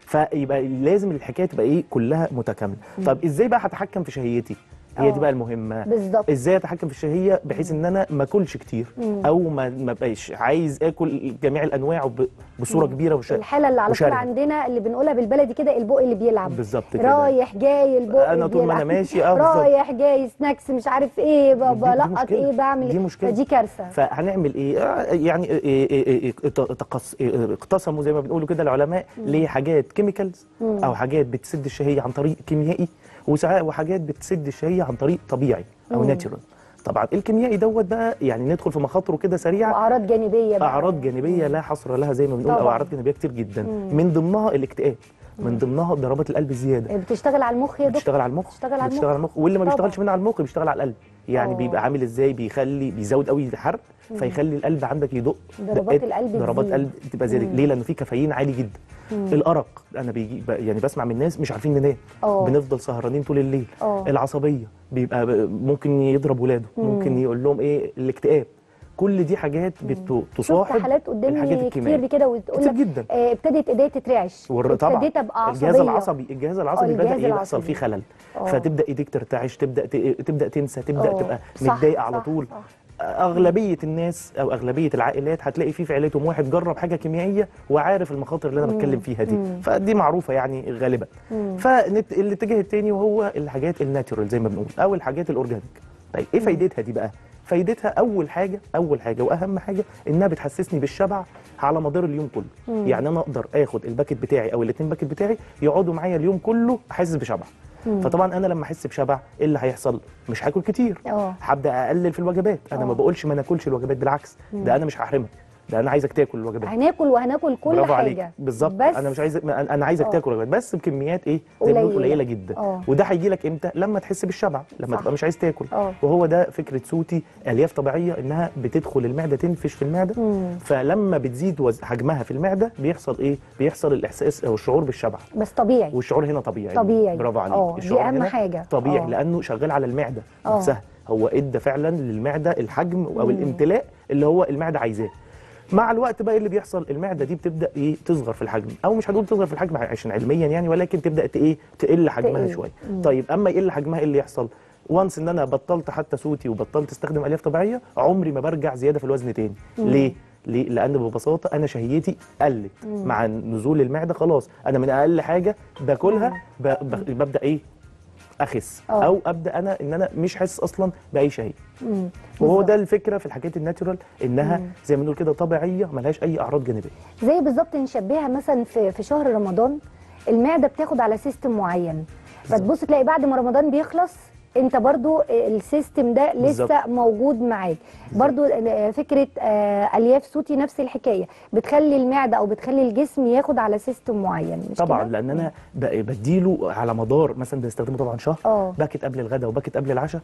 فيبقى لازم الحكايه تبقى ايه كلها متكامله طب ازاي بقى هتحكم في شهيتي هي آه. دي بقى المهمه بالظبط ازاي اتحكم في الشهيه بحيث ان انا ما اكلش كتير او ما ما بقاش عايز اكل جميع الانواع وب- بصوره كبيره وش... الحاله اللي على طول وشرهة. عندنا اللي بنقولها بالبلدي كده البق اللي بيلعب بالظبط كده رايح جاي البق أنا طول ما أنا بيلعب. ماشي، آه، بالظبط. رايح جاي سناكس مش عارف ايه ب- دي- دي بلقط مشكلة. ايه بعمل دي إيه. مشكلة. فدي كارثه فهنعمل ايه آه، يعني إيه- إيه- إيه- إيه- تقص- إيه- اقتسموا زي ما بنقولوا كده العلماء لحاجات كيميكالز او حاجات بتسد الشهيه عن طريق كيميائي وساعات وحاجات بتسد الشهيه عن طريق طبيعي او ناتشورال طبعا الكيميائي دوت بقى يعني ندخل في مخاطره كده سريعه واعراض جانبيه بقى اعراض جانبيه لا حصر لها زي ما بنقول او طبعاً. اعراض جانبيه كتير جدا من ضمنها الاكتئاب من ضمنها ضربات القلب الزياده بتشتغل على المخ يا دكتور بتشتغل على المخ بتشتغل على بتشتغل على المخ المخ واللي ما طبعاً. بيشتغلش منها على المخ بيشتغل على القلب يعني آه. بيبقى عامل ازاي بيخلي بيزود قوي الحرق فيخلي القلب عندك يدق ضربات دقات- القلب ضربات تزيد. قلب تبقى زياده ليه لانه في كافيين عالي جدا الارق انا بيجي ب- يعني بسمع من ناس مش عارفين ننام آه. بنفضل سهرانين طول الليل آه. العصبيه بيبقى ب- ممكن يضرب ولاده ممكن يقول لهم ايه الاكتئاب كل دي حاجات شفت بتصاحب حالات الحاجات قدامي كتير الكيميائيه كده وتقول كتير لك جدا. آه، ابتدت ايديا تترعش والر- طبعا ابتديت ابقى عصبيه الجهاز العصبي الجهاز العصبي الجهاز بدا ايه يحصل العصبي. فيه خلل آه. فتبدا ايديك ترتعش تبدا ت- تبدا تنسى تبدا آه. تبقى صح، متضايقه على صح، طول صح. اغلبيه الناس او اغلبيه العائلات هتلاقي فيه في عيلتهم واحد جرب حاجه كيميائيه وعارف المخاطر اللي انا بتكلم فيها دي فدي معروفه يعني غالبا فالاتجاه الثاني وهو الحاجات الناتشورال زي ما بنقول او الحاجات الاورجانيك طيب ايه فايدتها دي بقى فايدتها اول حاجه اول حاجه واهم حاجه انها بتحسسني بالشبع على مدار اليوم كله يعني انا اقدر اخد الباكت بتاعي او الاثنين باكت بتاعي يقعدوا معايا اليوم كله حاسس بشبع فطبعا انا لما احس بشبع ايه اللي هيحصل مش هاكل كتير اه. هبدا اقلل في الوجبات انا ما اه. بقولش ما ناكلش الوجبات بالعكس ده انا مش هحرمك ده انا عايزك تاكل الوجبات هناكل وهناكل كل برافو حاجه عليك بالظبط بس انا مش عايز انا أنا عايزك اه. تاكل وجبات بس بكميات ايه زي ما بنقول قليلة. قليله جدا اه. وده هيجي لك امتى لما تحس بالشبع لما صح. تبقى مش عايز تاكل اه. وهو ده فكره سوتي الياف طبيعيه انها بتدخل المعده تنفش في المعده مم. فلما بتزيد وز- حجمها في المعده بيحصل ايه بيحصل الاحساس او الشعور بالشبع بس طبيعي والشعور هنا طبيعي طبيعي. برافو عليك اه، دي الشعور أهم هنا حاجة. طبيعي اه. لانه شغال على المعده اه. نفسها هو ادى فعلا للمعده الحجم او الامتلاء اللي هو المعده عايزاه مع الوقت بقى إيه اللي بيحصل المعده دي بتبدا ايه تصغر في الحجم او مش هنقول تصغر في الحجم عشان علميا يعني ولكن تبدا ت- ايه تقل حجمها تقل. شويه طيب اما يقل حجمها ايه اللي يحصل وانس ان انا بطلت حتى صوتي وبطلت استخدم الياف طبيعيه عمري ما برجع زياده في الوزن تاني ليه ليه؟ لان ببساطه انا شهيتي قلت مع نزول المعده خلاص انا من اقل حاجه باكلها ب... ب... ببدا ايه اخس اه. او ابدا انا ان انا مش حاسس اصلا باي شهيه مم. وهو بالظبط. ده الفكره في الحاجات الناتشورال انها زي ما بنقول كده طبيعيه ملهاش اي اعراض جانبيه زي بالظبط نشبهها مثلا في في شهر رمضان المعده بتاخد على سيستم معين فتبص تلاقي بعد ما رمضان بيخلص انت برضو السيستم ده لسه بالظبط. موجود معاك برضو فكره آه، الياف صوتي نفس الحكايه بتخلي المعده او بتخلي الجسم ياخد على سيستم معين مش طبعا كده؟ لان انا ب- بديله على مدار مثلا بنستخدمه طبعا شهر اه. باكت قبل الغداء وباكت قبل العشاء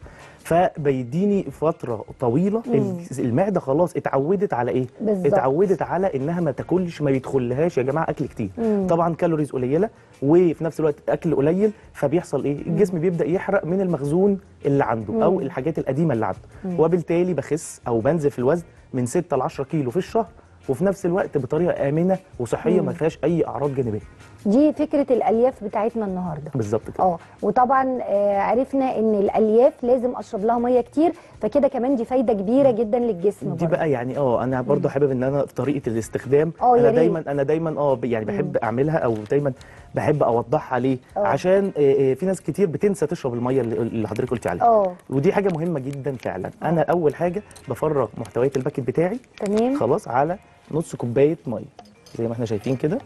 فبيديني فتره طويله ال- المعده خلاص اتعودت على ايه بالظبط. اتعودت على انها ما تاكلش ما يدخلهاش يا جماعه اكل كتير مم. طبعا كالوريز قليله وفي نفس الوقت اكل قليل فبيحصل ايه الجسم بيبدا يحرق من المخزون اللي عنده او الحاجات القديمه اللي عنده وبالتالي بخس او بنزل في الوزن من 6 ل 10 كيلو في الشهر وفي نفس الوقت بطريقه امنه وصحيه ما فيهاش اي اعراض جانبيه دي فكره الالياف بتاعتنا النهارده بالظبط كده اه وطبعا آه، عرفنا ان الالياف لازم اشرب لها ميه كتير فكده كمان دي فايده كبيره جدا للجسم دي برضه. بقى يعني اه انا برضو حابب ان انا في طريقه الاستخدام اه، يا انا ريت. دايما انا دايما اه ب- يعني بحب اعملها او دايما بحب اوضحها ليه اه. عشان آه، آه، في ناس كتير بتنسى تشرب الميه اللي اللي حضرتك قلتي عليها اه ودي حاجه مهمه جدا فعلا انا اول حاجه بفرغ محتويات الباكت بتاعي تمام خلاص على نص كوبايه ميه زي ما احنا شايفين كده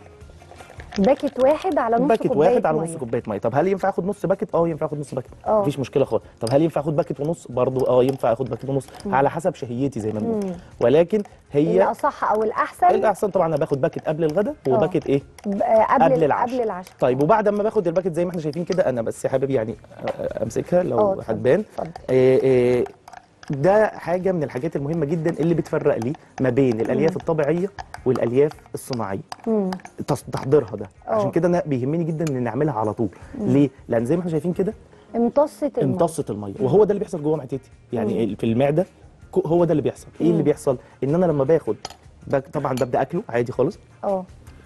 باكت واحد على نص باكت كوبايه واحد على مية. نص كوبايه ميه طب هل ينفع اخد نص باكت اه ينفع اخد نص باكت اه. مفيش مشكله خالص طب هل ينفع اخد باكت ونص برضو اه ينفع اخد باكت ونص على حسب شهيتي زي ما بنقول ولكن هي الاصح او الاحسن الاحسن طبعا انا باخد باكت قبل الغداء وباكت ايه ب- آه، قبل قبل قبل العشاء. العشاء طيب وبعد ما باخد الباكت زي ما احنا شايفين كده انا بس حابب يعني أ- امسكها اه، لو اتفضل، هتبان اتفضل. إيه إيه ده حاجه من الحاجات المهمه جدا اللي بتفرق لي ما بين الالياف الطبيعيه والالياف الصناعيه مم. تص- تحضيرها ده اه. عشان كده انا بيهمني جدا ان نعملها على طول ليه لان زي ما احنا شايفين كده امتصت المية. امتصت الميه وهو ده اللي بيحصل جوه معدتي يعني في المعده كو- هو ده اللي بيحصل ايه اللي بيحصل ان انا لما باخد باك- طبعا ببدا اكله عادي خالص اه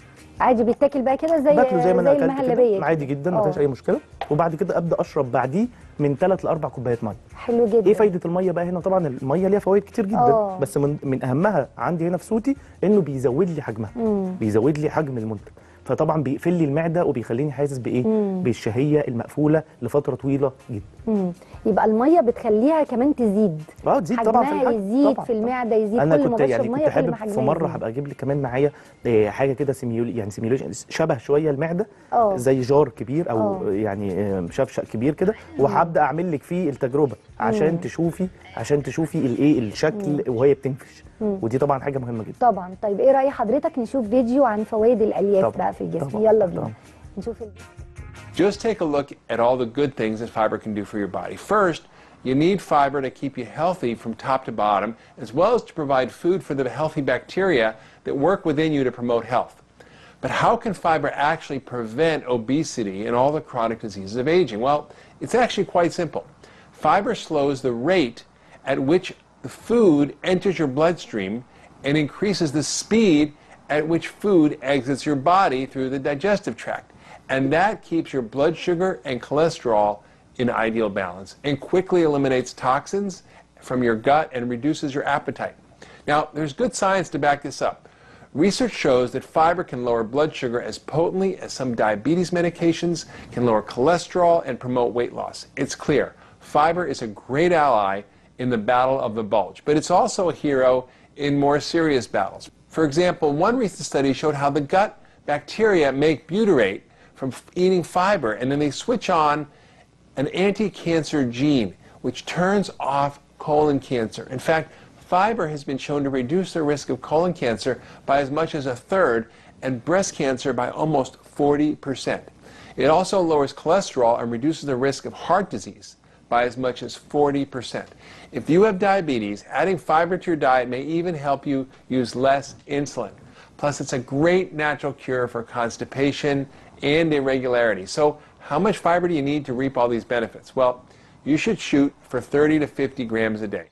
عادي بيتاكل بقى كده زي باكله زي ما انا زي اكلت المهلبيه كده عادي جدا ما آه. فيهاش اي مشكله وبعد كده ابدا اشرب بعديه من 3 ل 4 كوبايات ميه حلو جدا ايه فايده الميه بقى هنا طبعا الميه ليها فوائد كتير جدا آه. بس من من اهمها عندي هنا في صوتي انه بيزود لي حجمها مم. بيزود لي حجم المنتج فطبعا بيقفل لي المعده وبيخليني حاسس بايه مم. بالشهيه المقفوله لفتره طويله جدا مم. يبقى الميه بتخليها كمان تزيد اه تزيد طبعا في حجمها الحجم يزيد طبعا في طبعاً. المعده يزيد انا كل ما كنت بشرب يعني ميه كنت كل حابب ما في حجمها مره يزيد. هبقى اجيب لك كمان معايا آه، حاجه كده سيميول يعني سيميوليشن شبه شويه المعده اه. زي جار كبير او اه. يعني آه، شفشق كبير كده وهبدا اعمل لك فيه التجربه عشان تشوفي عشان تشوفي الايه الشكل وهي بتنفش ودي طبعا حاجه مهمه جدا طبعا طيب ايه راي حضرتك نشوف فيديو عن فوائد الالياف طبعاً. بقى في الجسم طبعاً. يلا بينا طبعاً. نشوف ال... Just take a look at all the good things that fiber can do for your body. First, you need fiber to keep you healthy from top to bottom, as well as to provide food for the healthy bacteria that work within you to promote health. But how can fiber actually prevent obesity and all the chronic diseases of aging? Well, it's actually quite simple. Fiber slows the rate at which the food enters your bloodstream and increases the speed at which food exits your body through the digestive tract. And that keeps your blood sugar and cholesterol in ideal balance and quickly eliminates toxins from your gut and reduces your appetite. Now, there's good science to back this up. Research shows that fiber can lower blood sugar as potently as some diabetes medications, can lower cholesterol, and promote weight loss. It's clear. Fiber is a great ally in the battle of the bulge, but it's also a hero in more serious battles. For example, one recent study showed how the gut bacteria make butyrate from f- eating fiber, and then they switch on an anti-cancer gene which turns off colon cancer. In fact, fiber has been shown to reduce the risk of colon cancer by as much as a third and breast cancer by almost 40%. It also lowers cholesterol and reduces the risk of heart disease by as much as 40%. If you have diabetes, adding fiber to your diet may even help you use less insulin. Plus, it's a great natural cure for constipation and irregularity. So, how much fiber do you need to reap all these benefits? Well, you should shoot for 30 to 50 grams a day.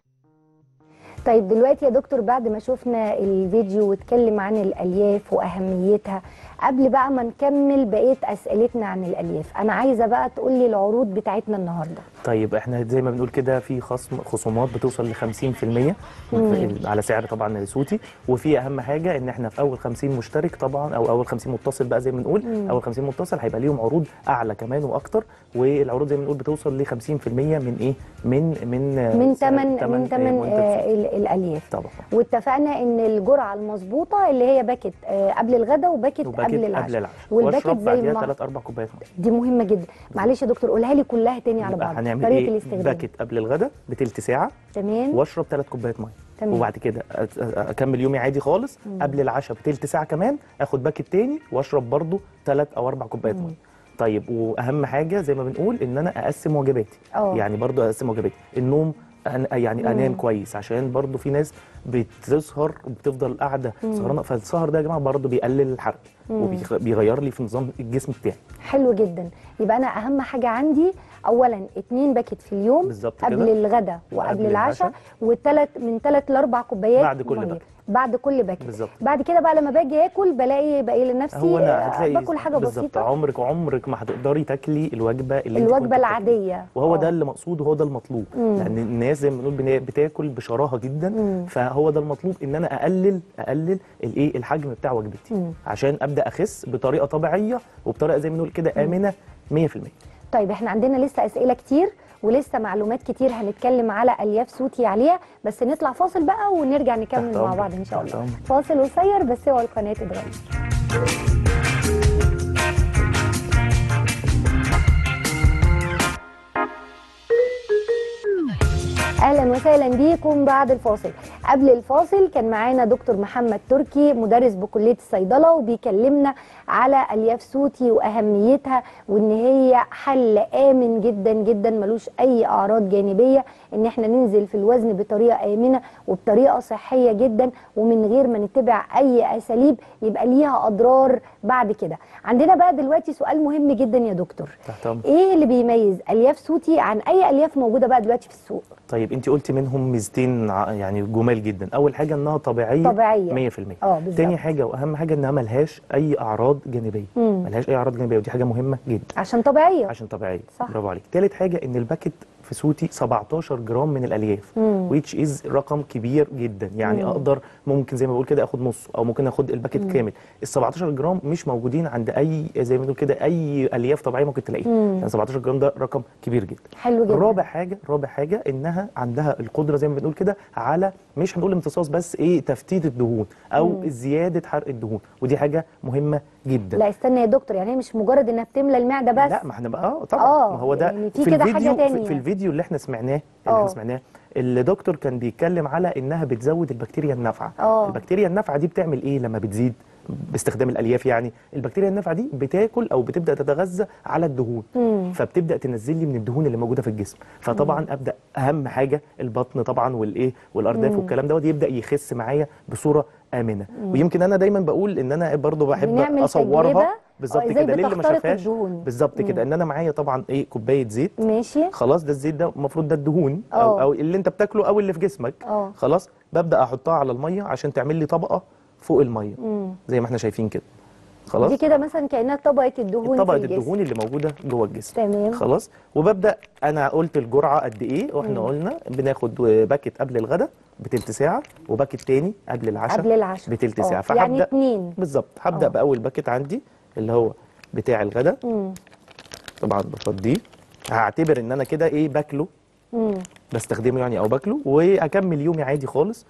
طيب دلوقتي يا دكتور بعد ما شفنا الفيديو واتكلم عن الالياف واهميتها قبل بقى ما نكمل بقيه اسئلتنا عن الالياف انا عايزه بقى تقول لي العروض بتاعتنا النهارده طيب احنا زي ما بنقول كده في خصم خصومات بتوصل ل 50% على سعر طبعا صوتي وفي اهم حاجه ان احنا في اول 50 مشترك طبعا او اول 50 متصل بقى زي ما بنقول اول 50 متصل هيبقى ليهم عروض اعلى كمان واكتر والعروض زي ما بنقول بتوصل ل 50% من ايه من من من سعر- ثمن من ثمن منتج صوتي. الالياف طبعا واتفقنا ان الجرعه المظبوطه اللي هي باكت آه، قبل الغداء وباكت وباكت قبل قبل العشاء العشاء والباكت واشرب زي بعديها ما 3 4 كوبايات ميه دي مهمه جدا معلش يا دكتور قولها لي كلها تاني على يبقى بعض هنعمل طريقه ايه الاستخدام باكت قبل الغداء بتلت ساعه تمام واشرب 3 كوبايات ميه تمام. وبعد كده أ- أ- اكمل يومي عادي خالص قبل العشاء بتلت ساعه كمان اخد باكت تاني واشرب برضو 3 او 4 كوبايات ميه طيب واهم حاجه زي ما بنقول ان انا اقسم وجباتي اه. يعني برضو اقسم وجباتي النوم أن يعني انام كويس عشان برضو في ناس بتسهر وبتفضل قاعده سهرانه فالسهر ده يا جماعه برضو بيقلل الحرق وبيغير لي في نظام الجسم بتاعي حلو جدا يبقى انا اهم حاجه عندي اولا اتنين باكت في اليوم بالظبط قبل كده. الغداء وقبل وقبل العشاء العشاء. والثلاث من ثلاث لاربع كوبايات بعد كل مية. باكت. بعد كل باكت بالظبط. بعد كده بقى لما باجي اكل بلاقي باقي لنفسي هو انا آه، هتلاقي باكل حاجه بالظبط بسيطه عمرك عمرك ما هتقدري تاكلي الوجبه اللي انت الوجبه كنت بتاكليها. العاديه وهو آه. ده اللي مقصود وهو ده المطلوب لان الناس زي ما بنقول بنا- بتاكل بشراهه جدا فهو ده المطلوب ان انا اقلل اقلل الايه الحجم بتاع وجبتي عشان ابدا اخس بطريقه طبيعيه وبطريقه زي ما بنقول كده امنه 100% طيب احنا عندنا لسه اسئله كتير ولسه معلومات كتير هنتكلم على الياف صوتي عليها بس نطلع فاصل بقى ونرجع نكمل تحت مع أمرك، بعض ان شاء تحت الله أمرك. فاصل قصير بس اوعى القناه تتغير اهلا وسهلا بيكم بعد الفاصل قبل الفاصل كان معانا دكتور محمد تركي مدرس بكليه الصيدله وبيكلمنا على الياف صوتي واهميتها وان هي حل امن جدا جدا ملوش اي اعراض جانبيه ان احنا ننزل في الوزن بطريقه امنه وبطريقه صحيه جدا ومن غير ما نتبع اي اساليب يبقى ليها اضرار بعد كده عندنا بقى دلوقتي سؤال مهم جدا يا دكتور تحت أمرك. ايه اللي بيميز الياف صوتي عن اي الياف موجوده بقى دلوقتي في السوق طيب طيب انت قلتي منهم ميزتين ع- يعني جمال جدا اول حاجه انها طبيعيه طبيعية. 100% اه بالظبط تاني حاجه واهم حاجه انها ملهاش اي اعراض جانبيه مم. ملهاش اي اعراض جانبيه ودي حاجه مهمه جدا عشان طبيعيه عشان طبيعيه صح. برافو عليك تالت حاجه ان الباكت في صوتي 17 جرام من الالياف مم. which is رقم كبير جدا يعني مم. اقدر ممكن زي ما بقول كده اخد نص او ممكن اخد الباكت كامل ال 17 جرام مش موجودين عند اي زي ما بنقول كده اي الياف طبيعيه ممكن تلاقيها مم. يعني 17 جرام ده رقم كبير جدا حلو جدا رابع حاجه رابع حاجه انها عندها القدره زي ما بنقول كده على مش هنقول امتصاص بس ايه تفتيت الدهون او زياده حرق الدهون ودي حاجه مهمه جدا لا استنى يا دكتور يعني هي مش مجرد انها بتملى المعده بس لا ما احنا بقى اه طبعا آه، ما هو ده يعني في كده حاجة الفيديو تانية. في, في الفيديو اللي احنا سمعناه اللي آه. احنا سمعناه الدكتور كان بيتكلم على انها بتزود البكتيريا النافعه آه. البكتيريا النافعه دي بتعمل ايه لما بتزيد باستخدام الالياف يعني البكتيريا النافعه دي بتاكل او بتبدا تتغذى على الدهون مم. فبتبدا تنزل لي من الدهون اللي موجوده في الجسم فطبعا ابدا اهم حاجه البطن طبعا والايه والارداف والكلام دوت يبدا يخس معايا بصوره امنه ويمكن انا دايما بقول ان انا برضو بحب بنعمل اصورها تجربة، بالظبط آه، إزاي كده للي ما بتخترق شافهاش الدهون. بالظبط كده ان انا معايا طبعا ايه كوبايه زيت ماشي خلاص ده الزيت ده المفروض ده الدهون او آه. او اللي انت بتاكله او اللي في جسمك آه. خلاص ببدا احطها على الميه عشان تعمل لي طبقه فوق الميه مم. زي ما احنا شايفين كده خلاص دي كده مثلا كانها طبقه الدهون طبقه في الجسم. الدهون اللي موجوده جوه الجسم تمام. خلاص وببدا انا قلت الجرعه قد ايه واحنا قلنا بناخد باكت قبل الغداء بتلت ساعه وباكت تاني قبل العشاء قبل العشاء بتلت آه، ساعه يعني اتنين بالظبط هبدا آه. باول باكت عندي اللي هو بتاع الغداء مم. طبعا بفضيه هعتبر ان انا كده ايه باكله مم. بستخدمه يعني او باكله واكمل يومي عادي خالص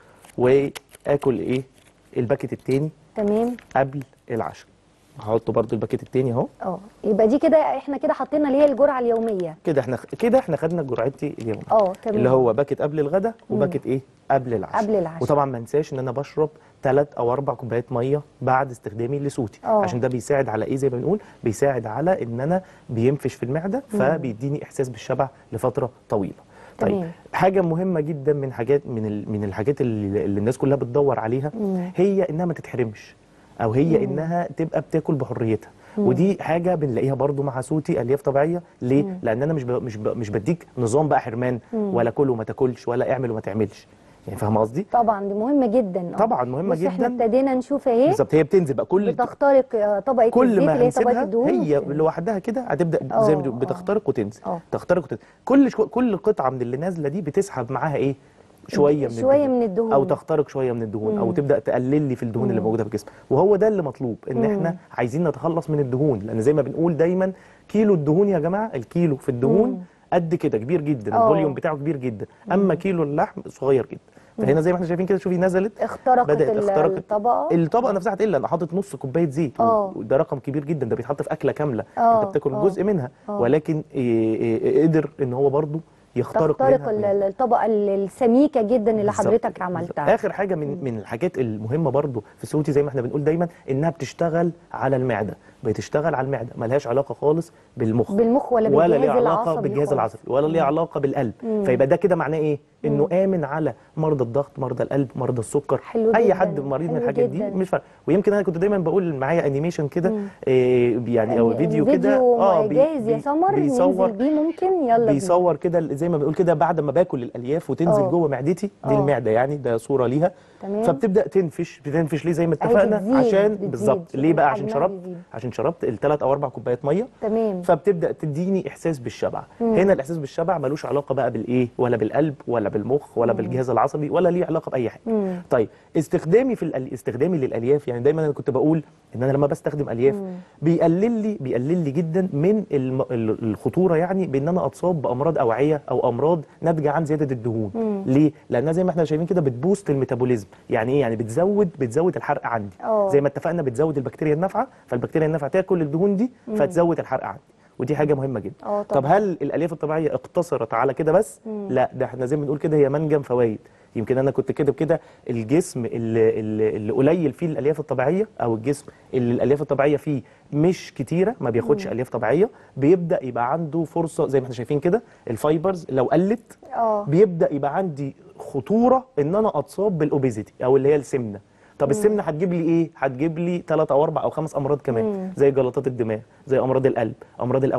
واكل ايه الباكت التاني تمام قبل العشاء هحط برضو الباكت التاني اهو اه يبقى دي كده احنا كده حطينا اللي هي الجرعه اليوميه كده احنا كده احنا خدنا جرعتي اليوم اه تمام اللي هو باكت قبل الغداء وباكت ايه قبل العشاء قبل العشاء. وطبعا ما انساش ان انا بشرب ثلاث او اربع كوبايات ميه بعد استخدامي لصوتي اه. عشان ده بيساعد على ايه زي ما بنقول بيساعد على ان انا بينفش في المعده فبيديني احساس بالشبع لفتره طويله طيب تمام. حاجه مهمه جدا من حاجات من ال- من الحاجات اللي, اللي الناس كلها بتدور عليها مم. هي انها ما تتحرمش او هي انها تبقى بتاكل بحريتها ودي حاجه بنلاقيها برضو مع صوتي الياف طبيعيه ليه لان انا مش ب... مش ب... مش بديك نظام بقى حرمان ولا كل وما تاكلش ولا اعمل وما تعملش يعني فاهم قصدي طبعا دي مهمه جدا آه. طبعا مهمة بص احنا جداً. ابتدينا نشوف اهي بالظبط هي بتنزل بقى كل بتخترق آه، طبقه كل الزيت ما اللي هي طبقه هنسيبها الدهون هي وبتنزل. لوحدها كده هتبدا اه، زي ما بتقول اه. بتخترق وتنزل اه. تخترق وتنزل كل شو... كل قطعه من اللي نازله دي بتسحب معاها ايه شويه من شوية الدهون. من الدهون. او تخترق شويه من الدهون او تبدا تقلل لي في الدهون اللي موجوده في الجسم وهو ده اللي مطلوب ان احنا عايزين نتخلص من الدهون لان زي ما بنقول دايما كيلو الدهون يا جماعه الكيلو في الدهون قد كده كبير جدا اه. الفوليوم بتاعه كبير جدا اما كيلو اللحم صغير جدا فهنا زي ما احنا شايفين كده شوفي نزلت اخترقت بدات ال- اخترقت الطبقه الطبقه نفسها هتقل انا حاطط نص كوبايه زيت اه. وده رقم كبير جدا ده بيتحط في اكله كامله اه، انت بتاكل اه. جزء منها اه. ولكن إيه إيه قدر ان هو برضو يخترق تخترق منها ال- ال- الطبقه ال- السميكه جدا اللي بالظبط حضرتك كده، عملتها بالظبط. اخر حاجه من من الحاجات المهمه برضو في صوتي زي ما احنا بنقول دايما انها بتشتغل على المعده بتشتغل على المعده ملهاش علاقه خالص بالمخ بالمخ ولا ولا بالجهاز ليها علاقه العصبي بالجهاز خالص. العصبي ولا ليها علاقه بالقلب فيبقى ده كده معناه ايه انه امن على مرضى الضغط مرضى القلب مرضى السكر حلو اي جداً، حد مريض من حلو الحاجات دي جداً. مش فارق ويمكن انا كنت دايما بقول معايا انيميشن كده إيه يعني او إن- فيديو إن كده فيديو بي- جاهز يا بي- سمر بيصور ننزل بيه ممكن يلا بينا. بيصور كده زي ما بنقول كده بعد ما باكل الالياف وتنزل اه. جوه معدتي دي اه. المعده يعني ده صوره ليها تمام. فبتبدا تنفش بتنفش ليه زي ما أهي اتفقنا بتزيد، عشان بتزيد. بالظبط شوف ليه بقى عشان حجمها شربت بيزيد. عشان شربت الثلاث او اربع كوبايات ميه تمام فبتبدا تديني احساس بالشبع هنا الاحساس بالشبع ملوش علاقه بقى بالايه ولا بالقلب ولا بالمخ ولا بالجهاز العصبي ولا ليه علاقه باي حاجه مم. طيب استخدامي في الأل... استخدامي للالياف يعني دايما انا كنت بقول ان انا لما بستخدم الياف بيقلل لي بيقلل لي جدا من الم... ال- الخطوره يعني بان انا اتصاب بامراض اوعيه او امراض ناتجه عن زياده الدهون ليه لانها زي ما احنا شايفين كده بتبوست الميتابوليزم يعني ايه يعني بتزود بتزود الحرق عندي اه. زي ما اتفقنا بتزود البكتيريا النافعه فالبكتيريا النافعه تاكل الدهون دي فتزود الحرق عندي ودي حاجه مهمه جدا اه طب طبعا. هل الالياف الطبيعيه اقتصرت على كده بس لا ده احنا زي ما بنقول كده هي منجم فوائد يمكن انا كنت كده بكده الجسم اللي, اللي, اللي قليل فيه الالياف الطبيعيه او الجسم اللي الالياف الطبيعيه فيه مش كتيره ما بياخدش الياف طبيعيه بيبدا يبقى عنده فرصه زي ما احنا شايفين كده الفايبرز لو قلت اه بيبدا يبقى عندي خطوره ان انا اتصاب بالاوبيزيتي او اللي هي السمنه طب السمنه هتجيب لي ايه هتجيب لي ثلاث او اربع او خمس امراض كمان زي جلطات الدماغ زي امراض القلب امراض الاوعيه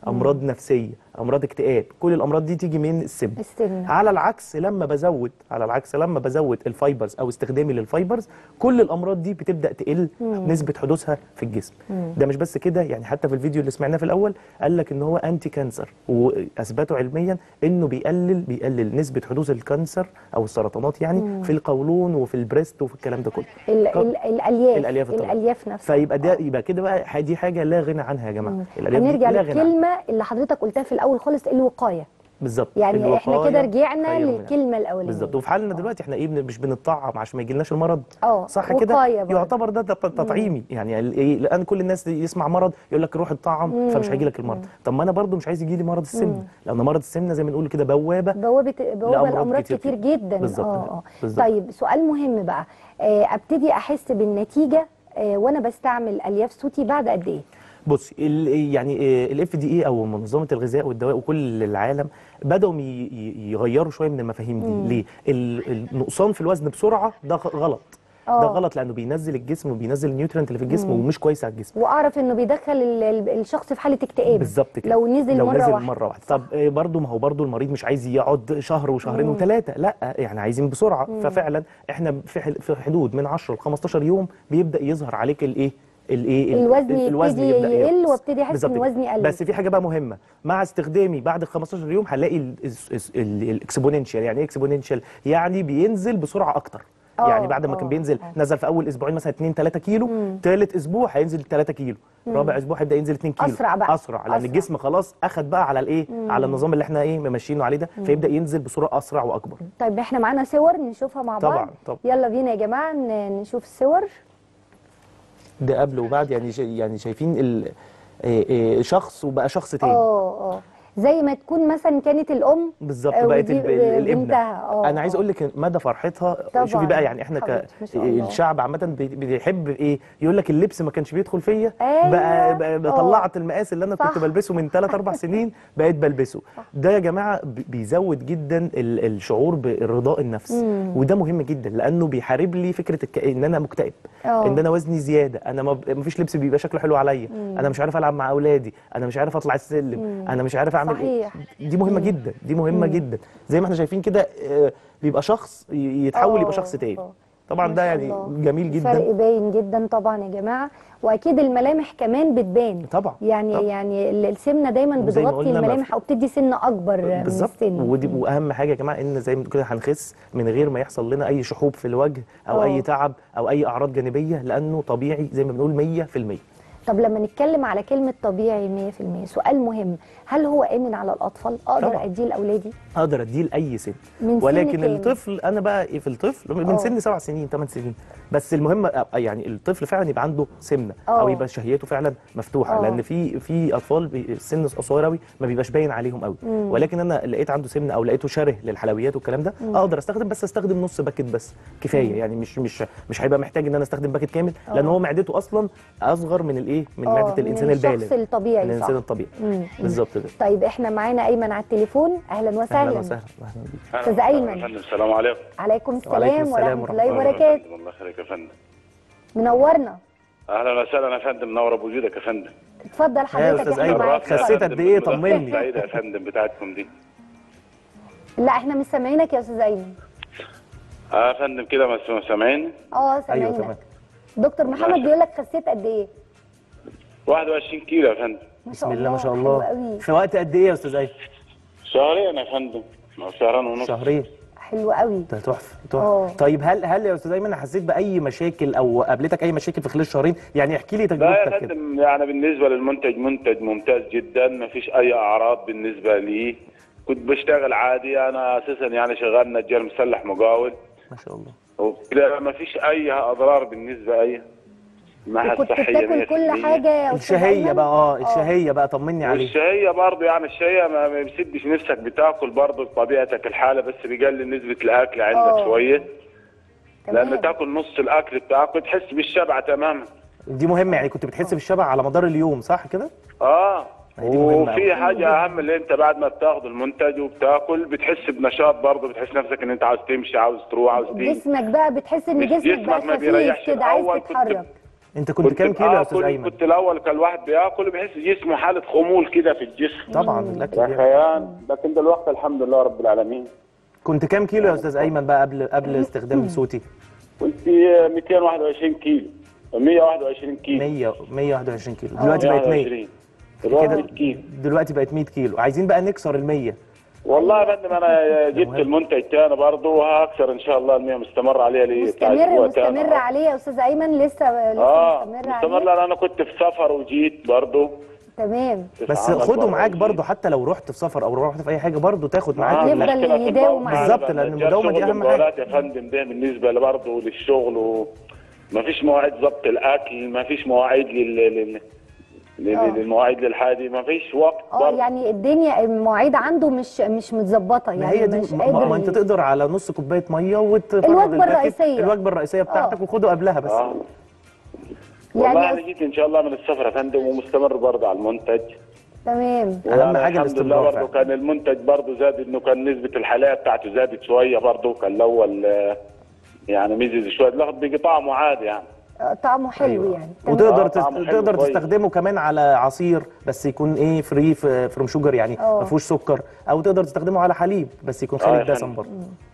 امراض نفسيه امراض اكتئاب كل الامراض دي تيجي من السمنه السمنة. على العكس لما بزود على العكس لما بزود الفايبرز او استخدامي للفايبرز كل الامراض دي بتبدا تقل نسبه حدوثها في الجسم ده مش بس كده يعني حتى في الفيديو اللي سمعناه في الاول قال لك ان هو انتي كانسر واثبتوا علميا انه بيقلل بيقلل نسبه حدوث الكانسر او السرطانات يعني في القولون وفي البريست وفي الكلام ده كله ال- ال- الالياف الالياف الطبيعية. الالياف نفسها فيبقى ده آه. يبقى كده بقى ح- دي حاجه لا غنى عنها يا جماعه الالياف دي هنرجع لا غنى عنها. للكلمه اللي حضرتك قلتها في الاول خالص الوقايه بالظبط يعني احنا الوقاية كده رجعنا خير من للكلمه الاولانيه بالظبط وفي حالنا دلوقتي احنا ايه بن- مش بنطعم عشان ما يجيلناش المرض اه، صح كده وقاية برضه. يعتبر ده تط- تطعيمي يعني ال- ايه لان كل الناس يسمع مرض يقول لك روح اتطعم فمش هيجي لك المرض طب ما انا برضه مش عايز يجي لي مرض السمنه لان مرض السمنه زي ما نقول كده بوابه بوابه بوابه لأمراض الامراض كتير كتير, كده. جدا بالظبط اه كده. اه بالظبط. طيب سؤال مهم بقى آه، ابتدي احس بالنتيجه آه، وانا بستعمل الياف صوتي بعد قد ايه بص ال- يعني الاف دي اي او منظمه الغذاء والدواء وكل العالم بداوا ي- ي- يغيروا شويه من المفاهيم دي ليه ال- النقصان في الوزن بسرعه ده غ- غلط ده آه. غلط لانه بينزل الجسم وبينزل النيوترينت اللي في الجسم ومش كويس على الجسم واعرف انه بيدخل ال- ال- الشخص في حاله اكتئاب بالظبط كده لو نزل لو مره نزل واحده مره واحده طب آه، برضه ما هو برضه المريض مش عايز يقعد شهر وشهرين وثلاثه لا يعني عايزين بسرعه ففعلا احنا في حل- في حدود من 10 ل 15 يوم بيبدا يظهر عليك الايه الايه ال- الوزن ال- يبتدي يبدأ يقل ينقص. وابتدي أحس بالظبط إن كده. وزني قل. بس في حاجه بقى مهمه مع استخدامي بعد ال 15 يوم هنلاقي الاكسبوننشال يعني ايه اكسبوننشال يعني بينزل بسرعه اكتر آه، يعني بعد ما آه، كان بينزل نزل في اول اسبوعين مثلا 2 3 كيلو ثالث اسبوع هينزل 3 كيلو رابع اسبوع هيبدا ينزل 2 كيلو أسرع بقى. اسرع لان أسرع. الجسم خلاص اخد بقى على الايه على النظام اللي احنا ايه ممشينه عليه ده فيبدا ينزل بسرعه اسرع واكبر طيب احنا معانا صور نشوفها مع بعض طبعاً، طبعاً. يلا بينا يا جماعه ن- نشوف الصور ده قبل وبعد يعني شا- يعني شايفين ال- إيه إيه شخص وبقى شخص تاني اه اه زي ما تكون مثلا كانت الام بالظبط آه، بقت ودي الب- الابنه بنتها اه انا عايز اقول لك مدى فرحتها طبعاً. شوفي بقى يعني احنا ك حبيبتي، ما شاء الله. الشعب عامه بي- بيحب ايه يقول لك اللبس ما كانش بيدخل فيا أيوة. بقى, بقى بقى آه. طلعت المقاس اللي انا كنت صح. بلبسه من 3 4 سنين بقيت بلبسه ده يا جماعه بي- بيزود جدا ال- الشعور بالرضاء النفس وده مهم جدا لانه بيحارب لي فكره الك... ان انا مكتئب آه. ان انا وزني زياده انا ما ب- مفيش لبس بيبقى شكله حلو عليا انا مش عارف العب مع اولادي انا مش عارف اطلع السلم انا مش عارف اعمل صحيح. ايه دي مهمه جدا دي مهمه جدا زي ما احنا شايفين كده آه، بيبقى شخص ي- يتحول آه، يبقى شخص تاني آه. طبعا ما ده شاء يعني الله. جميل جدا فرق باين جدا طبعا يا جماعه واكيد الملامح كمان بتبان طبعا يعني طبعا. يعني ال- السمنه دايما وزي ما بتغطي قلنا ما الملامح في- او بتدي سن اكبر من بالظبط السن ودي واهم حاجه يا جماعه ان زي ما كده هنخس من غير ما يحصل لنا اي شحوب في الوجه او آه. اي تعب او اي اعراض جانبيه لانه طبيعي زي ما بنقول 100% طب لما نتكلم على كلمه طبيعي 100% سؤال مهم هل هو امن على الاطفال اقدر طبعاً. اديه لاولادي اقدر اديه لاي سن من سن ولكن كام؟ الطفل انا بقى إيه في الطفل آه. من سن سبع سنين ثمان سنين بس المهم أ- يعني الطفل فعلا يبقى عنده سمنه آه. او يبقى شهيته فعلا مفتوحه آه. لان في في اطفال بي- سن قصير قوي ما بيبقاش باين عليهم قوي ولكن انا لقيت عنده سمنه او لقيته شره للحلويات والكلام ده اقدر استخدم بس استخدم نص باكت بس كفايه يعني مش مش مش هيبقى محتاج ان انا استخدم باكت كامل لان هو معدته اصلا اصغر من الايه من آه، معده الانسان من الشخص البالغ الطبيعي من صح الانسان الطبيعي مم. بالظبط كده طيب احنا معانا ايمن على التليفون اهلا وسهلا اهلا وسهلا أهلاً بيك. أستاذ أيمن. يا فندم السلام عليكم عليكم السلام, وعليكم السلام ورحمه ورحمة الله الله وبركاته الله يخليك يا فندم منورنا اهلا وسهلا يا فندم منور بوجودك يا فندم اتفضل حضرتك أستاذ احنا أيمن. معاك شرفتنا يا خسيت فندم قد إيه؟ بالمداخلة طمني. السعيده يا فندم بتاعتكم دي لا احنا مش سامعينك يا استاذ ايمن اه يا فندم كده مس- سامعين اه سامعينك ايوه تمام دكتور محمد ماشي. بيقول لك خسيت قد ايه 21 كيلو يا فندم ما شاء بسم الله ما شاء حلو الله قوي في وقت قد ايه يا استاذ ايمن شهرين يا فندم او شهرين ونص شهرين حلو قوي ده تحفه آه. تحفه طيب هل هل يا استاذ ايمن حسيت باي مشاكل او قابلتك اي مشاكل في خلال الشهرين يعني احكي لي لا يا تجربتك كده فندم يعني بالنسبه للمنتج منتج ممتاز جدا ما فيش اي اعراض بالنسبه لي كنت بشتغل عادي انا اساسا يعني شغال نجار مسلح مقاول ما شاء الله وكده ما فيش اي اضرار بالنسبه اي ما وكنت صحيه بتاكل كل 100%. حاجه يا استاذ الشهيه أيمن؟ بقى اه الشهيه بقى طمني عليه والشهيه برضه يعني الشهيه ما ما بيسدش نفسك بتاكل برضه بطبيعتك الحاله بس بيقلل نسبه الاكل عندك آه. شويه تمام. لان تاكل نص الاكل بتاعك تحس بالشبع تماما دي مهمه يعني كنت بتحس بالشبع على مدار اليوم صح كده اه هي دي مهمة وفي أوي. حاجه اهم اللي انت بعد ما بتاخد المنتج وبتاكل بتحس بنشاط برضه بتحس نفسك ان انت عاوز تمشي عاوز تروح عاوز تيجي جسمك بقى بتحس ان مش جسمك بقى جسمك ما خفيف بيريحش كده عايز الأول كنت تتحرك انت كنت كام كيلو يا استاذ بآكل- ايمن كنت الاول كان الواحد بياكل بيحس جسمه حاله خمول كده في الجسم طبعا الاكل بيعمل. رخيان لكن دلوقتي الحمد لله رب العالمين كنت كام كيلو يا استاذ ايمن بقى قبل قبل استخدام صوتي كنت 221 كيلو 121 كيلو 100 121 كيلو دلوقتي بقت 100 120 دلوقتي كده 100 كيلو دلوقتي بقت 100 كيلو عايزين بقى نكسر ال 100 والله يا فندم انا جبت المنتج تاني برضه وهكسر ان شاء الله المية مستمر عليها لي بتاع مستمر أسبوع تاني. مستمر عليه يا استاذ ايمن لسه لسه اه مستمر مستمر عليه لان انا كنت في سفر وجيت برضه تمام بس عمل خده برضه معاك وجيت. برضه حتى لو رحت في سفر او رحت في اي حاجه برضه تاخد معاك آه، يفضل المشكلة في يداوم الموضوع بالظبط، ده. لأن ده المداومة دي شغل أهم حاجة. المولات يا فندم ده بالنسبه برضه للشغل و... ما فيش مواعيد ضبط الاكل ما فيش مواعيد لل... لل... لل... آه. للمواعيد للحادي ما فيش وقت اه برضه يعني الدنيا المواعيد عنده مش مش متظبطه ما يعني هي دي مش ما, قادر ما انت ي- تقدر على نص كوبايه ميه وتفرغ الوجبة الباكت- الرئيسية. الوجبه الرئيسيه بتاعتك آه. وخده قبلها بس اه والله يعني انا جيت ان شاء الله من السفر يا فندم ومستمر برضه على المنتج تمام أهم وأنا حاجة الحمد لله الاستمرار برضه فعلا. كان المنتج برضه زاد انه كان نسبه الحلاقه بتاعته زادت شويه برضه كان الاول آه، يعني ميزز شويه دلوقتي بيجي طعمه عادي يعني آه، طعمه حلو يعني تمام. وتقدر آه، تست... طعمه حلو تقدر كويس. تستخدمه كمان على عصير بس يكون ايه فري فروم شوجر يعني آه. ما فيهوش سكر او تقدر تستخدمه على حليب بس يكون آه خالي يا دسم فندم. برضه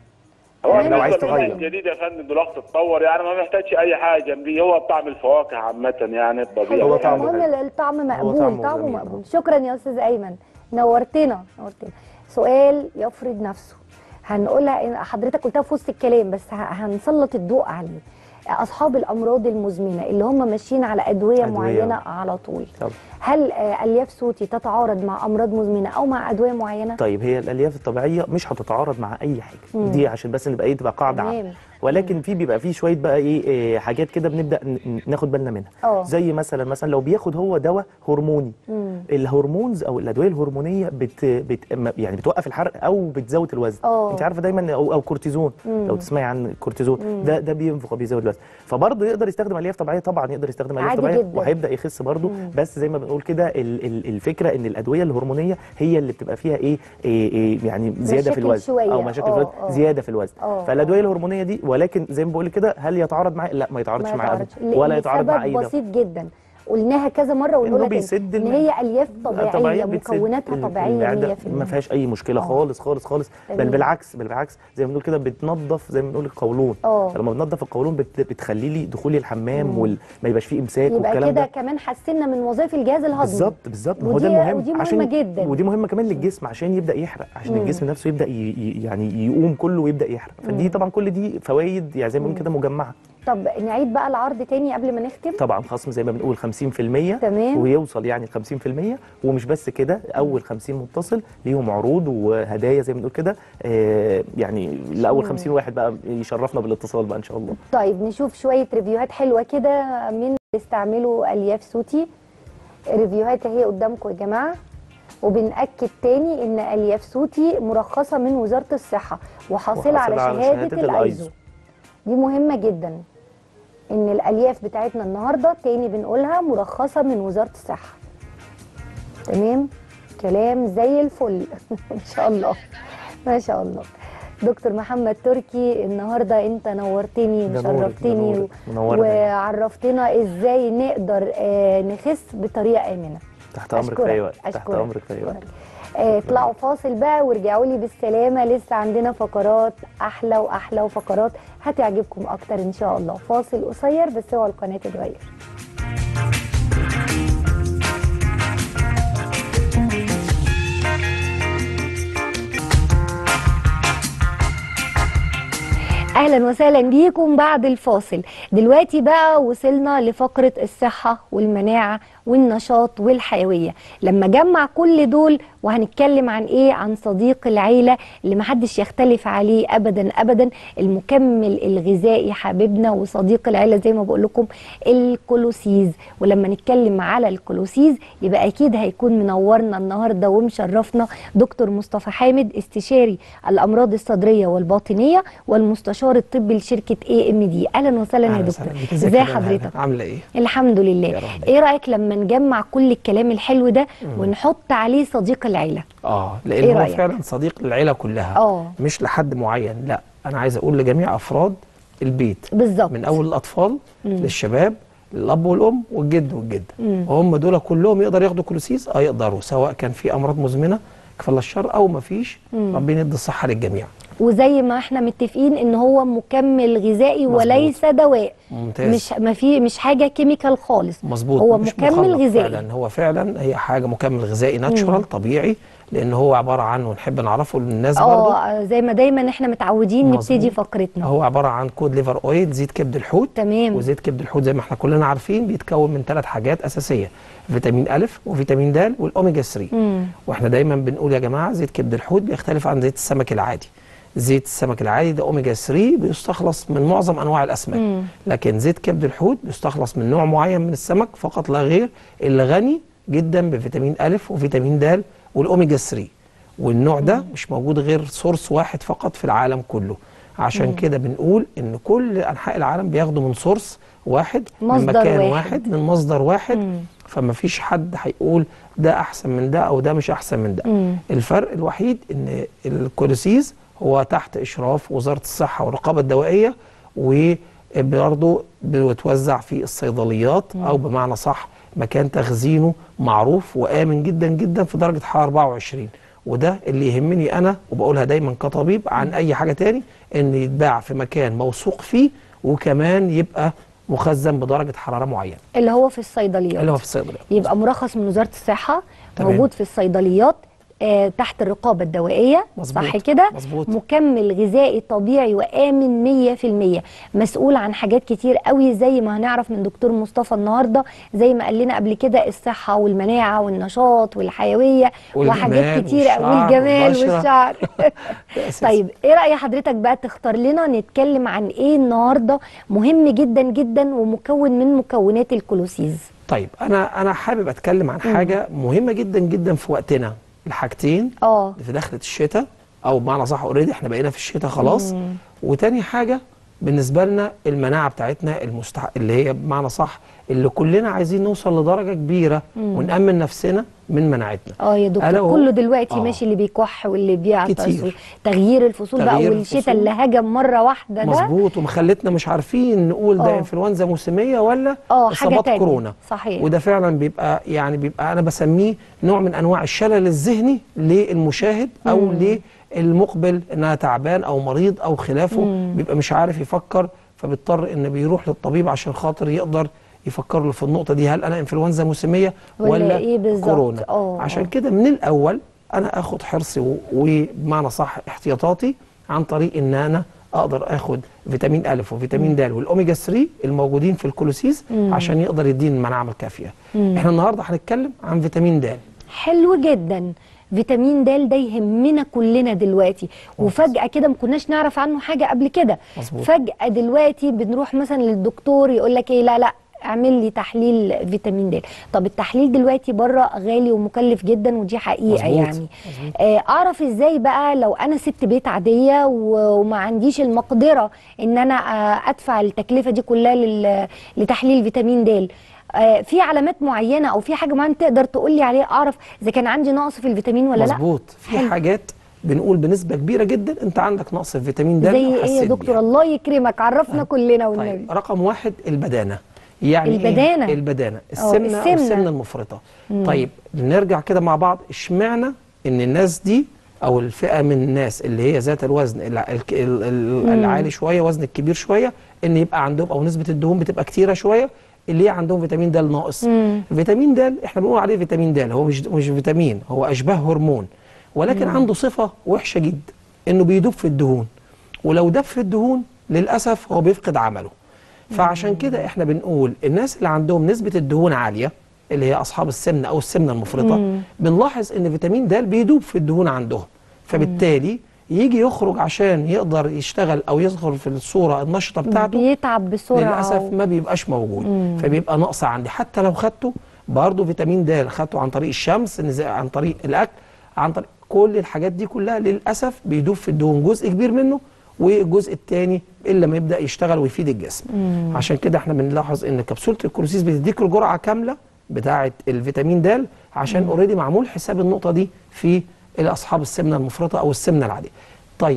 هو يعني لو عايز بالنسبة تغير. للمنتج الجديد يا فندم دلوقتي اتطور يعني ما محتاجش اي حاجه جنبيه هو طعم الفواكه عامه يعني الطبيعي هو هو طعمه المهم حلو. الطعم مقبول طعمه طعمه جميل. مقبول شكرا يا استاذ ايمن نورتنا نورتنا سؤال يفرض نفسه هنقولها إن حضرتك قلتها في وسط الكلام بس ه- هنسلط الضوء عليه اصحاب الامراض المزمنه اللي هم ماشيين على ادويه, أدوية. معينه على طول طبعا. هل آه، الياف صوتي تتعارض مع امراض مزمنه او مع ادويه معينه طيب هي الالياف الطبيعيه مش هتتعارض مع اي حاجه دي عشان بس نبقى ايه تبقى قاعده تمام. عامه ولكن في بيبقى في شويه بقى ايه, إيه حاجات كده بنبدا ن- ناخد بالنا منها اه. زي مثلا مثلا لو بياخد هو دواء هرموني مم. الهرمونز او الادويه الهرمونيه بت بت م- يعني بتوقف الحرق او بتزود الوزن اه. انت عارفه دايما او او كورتيزون مم. لو تسمعي عن الكورتيزون ده ده بينفخ بيزود الوزن فبرضه يقدر يستخدم الياف طبيعيه طبعا يقدر يستخدم الياف عادي طبيعيه جدا. وهيبدا يخس برضه بس زي ما بنقول كده ال- ال- الفكره ان الادويه الهرمونيه هي اللي بتبقى فيها ايه, إيه, إيه يعني زياده في مشاكل الوزن شوية. او مشاكل اه، في الوزن اه. زياده في الوزن اه، فالادويه الهرمونيه دي ولكن زي ما بقول كده هل يتعارض معاه لا ما يتعارضش معاه أبداً. ولا يتعارض مع اي دواء دواء بسيط جدا قلناها كذا مره ونقولها إنه تاني بيسد ان الم- هي الياف طبيعيه بتسد مكوناتها ال- طبيعيه المعدة 100% ما فيهاش اي مشكله اه. خالص خالص خالص بل تمام. بالعكس بل بالعكس زي ما بنقول كده بتنظف زي ما بنقول القولون اه. فلما بتنظف القولون بت... بتخلي لي دخولي الحمام وما يبقاش فيه امساك يبقى والكلام كده ده كمان حسنا من وظائف الجهاز الهضمي بالظبط بالظبط ما هو ده ودي- المهم ودي مهمة عشان جدا. ودي مهمه كمان للجسم عشان يبدا يحرق عشان الجسم نفسه يبدا ي... ي- يعني يقوم كله ويبدا يحرق فدي طبعا كل دي فوائد يعني زي ما بنقول كده مجمعه طب نعيد بقى العرض تاني قبل ما نختم طبعا خصم زي ما بنقول 50% تمام. ويوصل يعني 50% ومش بس كده اول 50 متصل ليهم عروض وهدايا زي ما بنقول كده آه يعني لاول 50 واحد بقى يشرفنا بالاتصال بقى ان شاء الله طيب نشوف شويه ريفيوهات حلوه كده من بيستعملوا الياف صوتي ريفيوهات اهي قدامكم يا جماعه وبنأكد تاني ان الياف صوتي مرخصه من وزاره الصحه وحاصله على وحاصلة على شهاده, شهادة الايزو الأيزو. دي مهمه جدا ان الالياف بتاعتنا النهارده تاني بنقولها مرخصه من وزاره الصحه تمام كلام زي الفل ان شاء الله ما شاء الله دكتور محمد تركي النهارده انت نورتني ده نورك، ده وشرفتني نورك. منورة دايما. وعرفتنا ازاي نقدر آه، نخس بطريقه امنه تحت امرك في اي وقت تحت أشكرك. امرك في اي وقت أشكرك. آه، اطلعوا فاصل بقى وارجعوا لي بالسلامه لسه عندنا فقرات احلى واحلى وفقرات هتعجبكم اكتر ان شاء الله فاصل قصير بس هو القناه تتغير اهلا وسهلا بيكم بعد الفاصل دلوقتي بقى وصلنا لفقره الصحه والمناعه والنشاط والحيويه لما جمع كل دول وهنتكلم عن ايه عن صديق العيله اللي محدش يختلف عليه ابدا ابدا المكمل الغذائي حبيبنا وصديق العيله زي ما بقول لكم الكولوسيز ولما نتكلم على الكولوسيز يبقى اكيد هيكون منورنا النهارده ومشرفنا دكتور مصطفى حامد استشاري الامراض الصدريه والباطنيه والمستشار الطبي لشركه اي ام دي اهلا وسهلا يا أهلا دكتور وسهلا بك. ازي يا حضرتك هلا؟ عامله ايه الحمد لله يا رب. ايه رايك لما نجمع كل الكلام الحلو ده ونحط عليه صديق العيله اه لان إيه هو رأيك؟ فعلا صديق للعيله كلها اه مش لحد معين لا انا عايز اقول لجميع افراد البيت بالظبط من اول الاطفال للشباب الاب والام والجد والجده وهم دول كلهم يقدر ياخدوا كلوسيس اه يقدروا سواء كان في امراض مزمنه كفى الله الشر او ما فيش ربنا يدي الصحه للجميع وزي ما احنا متفقين ان هو مكمل غذائي مظبوط. وليس دواء ممتاز مش ما في مش حاجه كيميكال خالص مظبوط هو مش مكمل مخلط غذائي فعلا هو فعلا هي حاجه مكمل غذائي ناتشورال طبيعي لان هو عباره عن ونحب نعرفه للناس برضه اه زي ما دايما احنا متعودين مظبوط. نبتدي فقرتنا هو عباره عن كود ليفر اويل زيت كبد الحوت تمام وزيت كبد الحوت زي ما احنا كلنا عارفين بيتكون من ثلاث حاجات اساسيه فيتامين ا وفيتامين د والاوميجا 3 مم. واحنا دايما بنقول يا جماعه زيت كبد الحوت بيختلف عن زيت السمك العادي زيت السمك العادي ده اوميجا 3 بيستخلص من معظم انواع الاسماك مم. لكن زيت كبد الحوت بيستخلص من نوع معين من السمك فقط لا غير اللي غني جدا بفيتامين ا وفيتامين د والاوميجا 3 والنوع ده مش موجود غير سورس واحد فقط في العالم كله عشان كده بنقول ان كل انحاء العالم بياخدوا من سورس واحد من مصدر مكان واحد. واحد من مصدر واحد مم. فما فيش حد هيقول ده احسن من ده او ده مش احسن من ده مم. الفرق الوحيد ان الكولوسيز هو تحت اشراف وزاره الصحه والرقابه الدوائيه وبرضه بيتوزع في الصيدليات او بمعنى صح مكان تخزينه معروف وامن جدا جدا في درجه حراره 24 وده اللي يهمني انا وبقولها دايما كطبيب عن اي حاجه تاني ان يتباع في مكان موثوق فيه وكمان يبقى مخزن بدرجه حراره معينه اللي هو في الصيدليات اللي هو في الصيدليه يبقى مرخص من وزاره الصحه تمام. موجود في الصيدليات آه تحت الرقابه الدوائيه مظبوط. صح كده مظبوط. مكمل غذائي طبيعي وامن 100% مسؤول عن حاجات كتير قوي زي ما هنعرف من دكتور مصطفى النهارده زي ما قال لنا قبل كده الصحه والمناعه والنشاط والحيويه والجمال وحاجات كتير والشعر والجمال والبشرة. والشعر ده أساسي. طيب ايه راي حضرتك بقى تختار لنا نتكلم عن ايه النهارده مهم جدا جدا ومكون من مكونات الكولوسيز طيب انا انا حابب اتكلم عن حاجه مهمه جدا جدا في وقتنا الحاجتين اه في دخلة الشتاء او بمعنى صح اوريدي احنا بقينا في الشتاء خلاص وتاني حاجه بالنسبه لنا المناعه بتاعتنا المستح... اللي هي بمعنى صح اللي كلنا عايزين نوصل لدرجه كبيره ونامن نفسنا من مناعتنا اه يا ألا دكتور وهو- كله دلوقتي آه. ماشي اللي بيكح واللي بيعطس كتير. تغيير الفصول بقى تغيير والشتاء الفصول. اللي هجم مره واحده ده مظبوط ومخلتنا مش عارفين نقول آه. ده انفلونزا موسميه ولا اه حاجه اصابات تانية كورونا صحيح وده فعلا بيبقى يعني بيبقى انا بسميه نوع من انواع الشلل الذهني للمشاهد او للمقبل انها تعبان او مريض او خلافه بيبقى مش عارف يفكر فبيضطر ان بيروح للطبيب عشان خاطر يقدر يفكر له في النقطه دي هل انا انفلونزا موسميه ولا ولا, إيه بالظبط؟ كورونا آه، عشان آه. كده من الاول انا اخد حرصي و- وبمعنى صح احتياطاتي عن طريق ان انا اقدر اخد فيتامين ا وفيتامين د والاوميجا 3 الموجودين في الكولوسيس عشان يقدر يديني المناعه الكافيه احنا النهارده هنتكلم عن فيتامين د حلو جدا فيتامين د ده يهمنا كلنا دلوقتي وفجأة كده ما كناش نعرف عنه حاجة قبل كده مظبوط. فجأة دلوقتي بنروح مثلا للدكتور يقول لك ايه لا لا اعمل لي تحليل فيتامين د طب التحليل دلوقتي بره غالي ومكلف جدا ودي حقيقة مظبوط. يعني آه، اعرف ازاي بقى لو انا ست بيت عادية و- وما عنديش المقدرة ان انا آه، ادفع التكلفة دي كلها لل- لتحليل فيتامين د آه، في علامات معينه او في حاجه معينه تقدر تقول لي عليها اعرف اذا كان عندي نقص في الفيتامين ولا لا مظبوط في حلو. حاجات بنقول بنسبه كبيره جدا انت عندك نقص في فيتامين د زي لو ايه يا حسيت دكتور بيها. الله يكرمك عرفنا كلنا والنبي طيب رقم واحد البدانه يعني البدانة. إيه؟ البدانه السمنه السمنة. السمنه, السمنة المفرطه طيب نرجع كده مع بعض اشمعنى ان الناس دي او الفئه من الناس اللي هي ذات الوزن ال- ال- ال- ال- العالي شويه وزن الكبير شويه ان يبقى عندهم او نسبه الدهون بتبقى كتيره شويه اللي هي عندهم فيتامين د ناقص فيتامين د احنا بنقول عليه فيتامين د هو مش مش فيتامين هو اشباه هرمون ولكن عنده صفه وحشه جدا انه بيدوب في الدهون ولو دب في الدهون للاسف هو بيفقد عمله فعشان كده احنا بنقول الناس اللي عندهم نسبه الدهون عاليه اللي هي اصحاب السمنه او السمنه المفرطه بنلاحظ ان فيتامين د بيدوب في الدهون عندهم فبالتالي يجي يخرج عشان يقدر يشتغل او يظهر في الصوره النشطه بتاعته بيتعب بسرعه للاسف ما بيبقاش موجود فبيبقى نقص عندي حتى لو خدته برضه فيتامين د خدته عن طريق الشمس نز- عن طريق الاكل عن طريق كل الحاجات دي كلها للاسف بيدوب في الدهون جزء كبير منه والجزء الثاني الا ما يبدا يشتغل ويفيد الجسم عشان كده احنا بنلاحظ ان كبسوله الكولوسيس بتديك الجرعه كامله بتاعه الفيتامين د عشان اوريدي معمول حساب النقطه دي في اصحاب السمنه المفرطه او السمنه العاديه طيب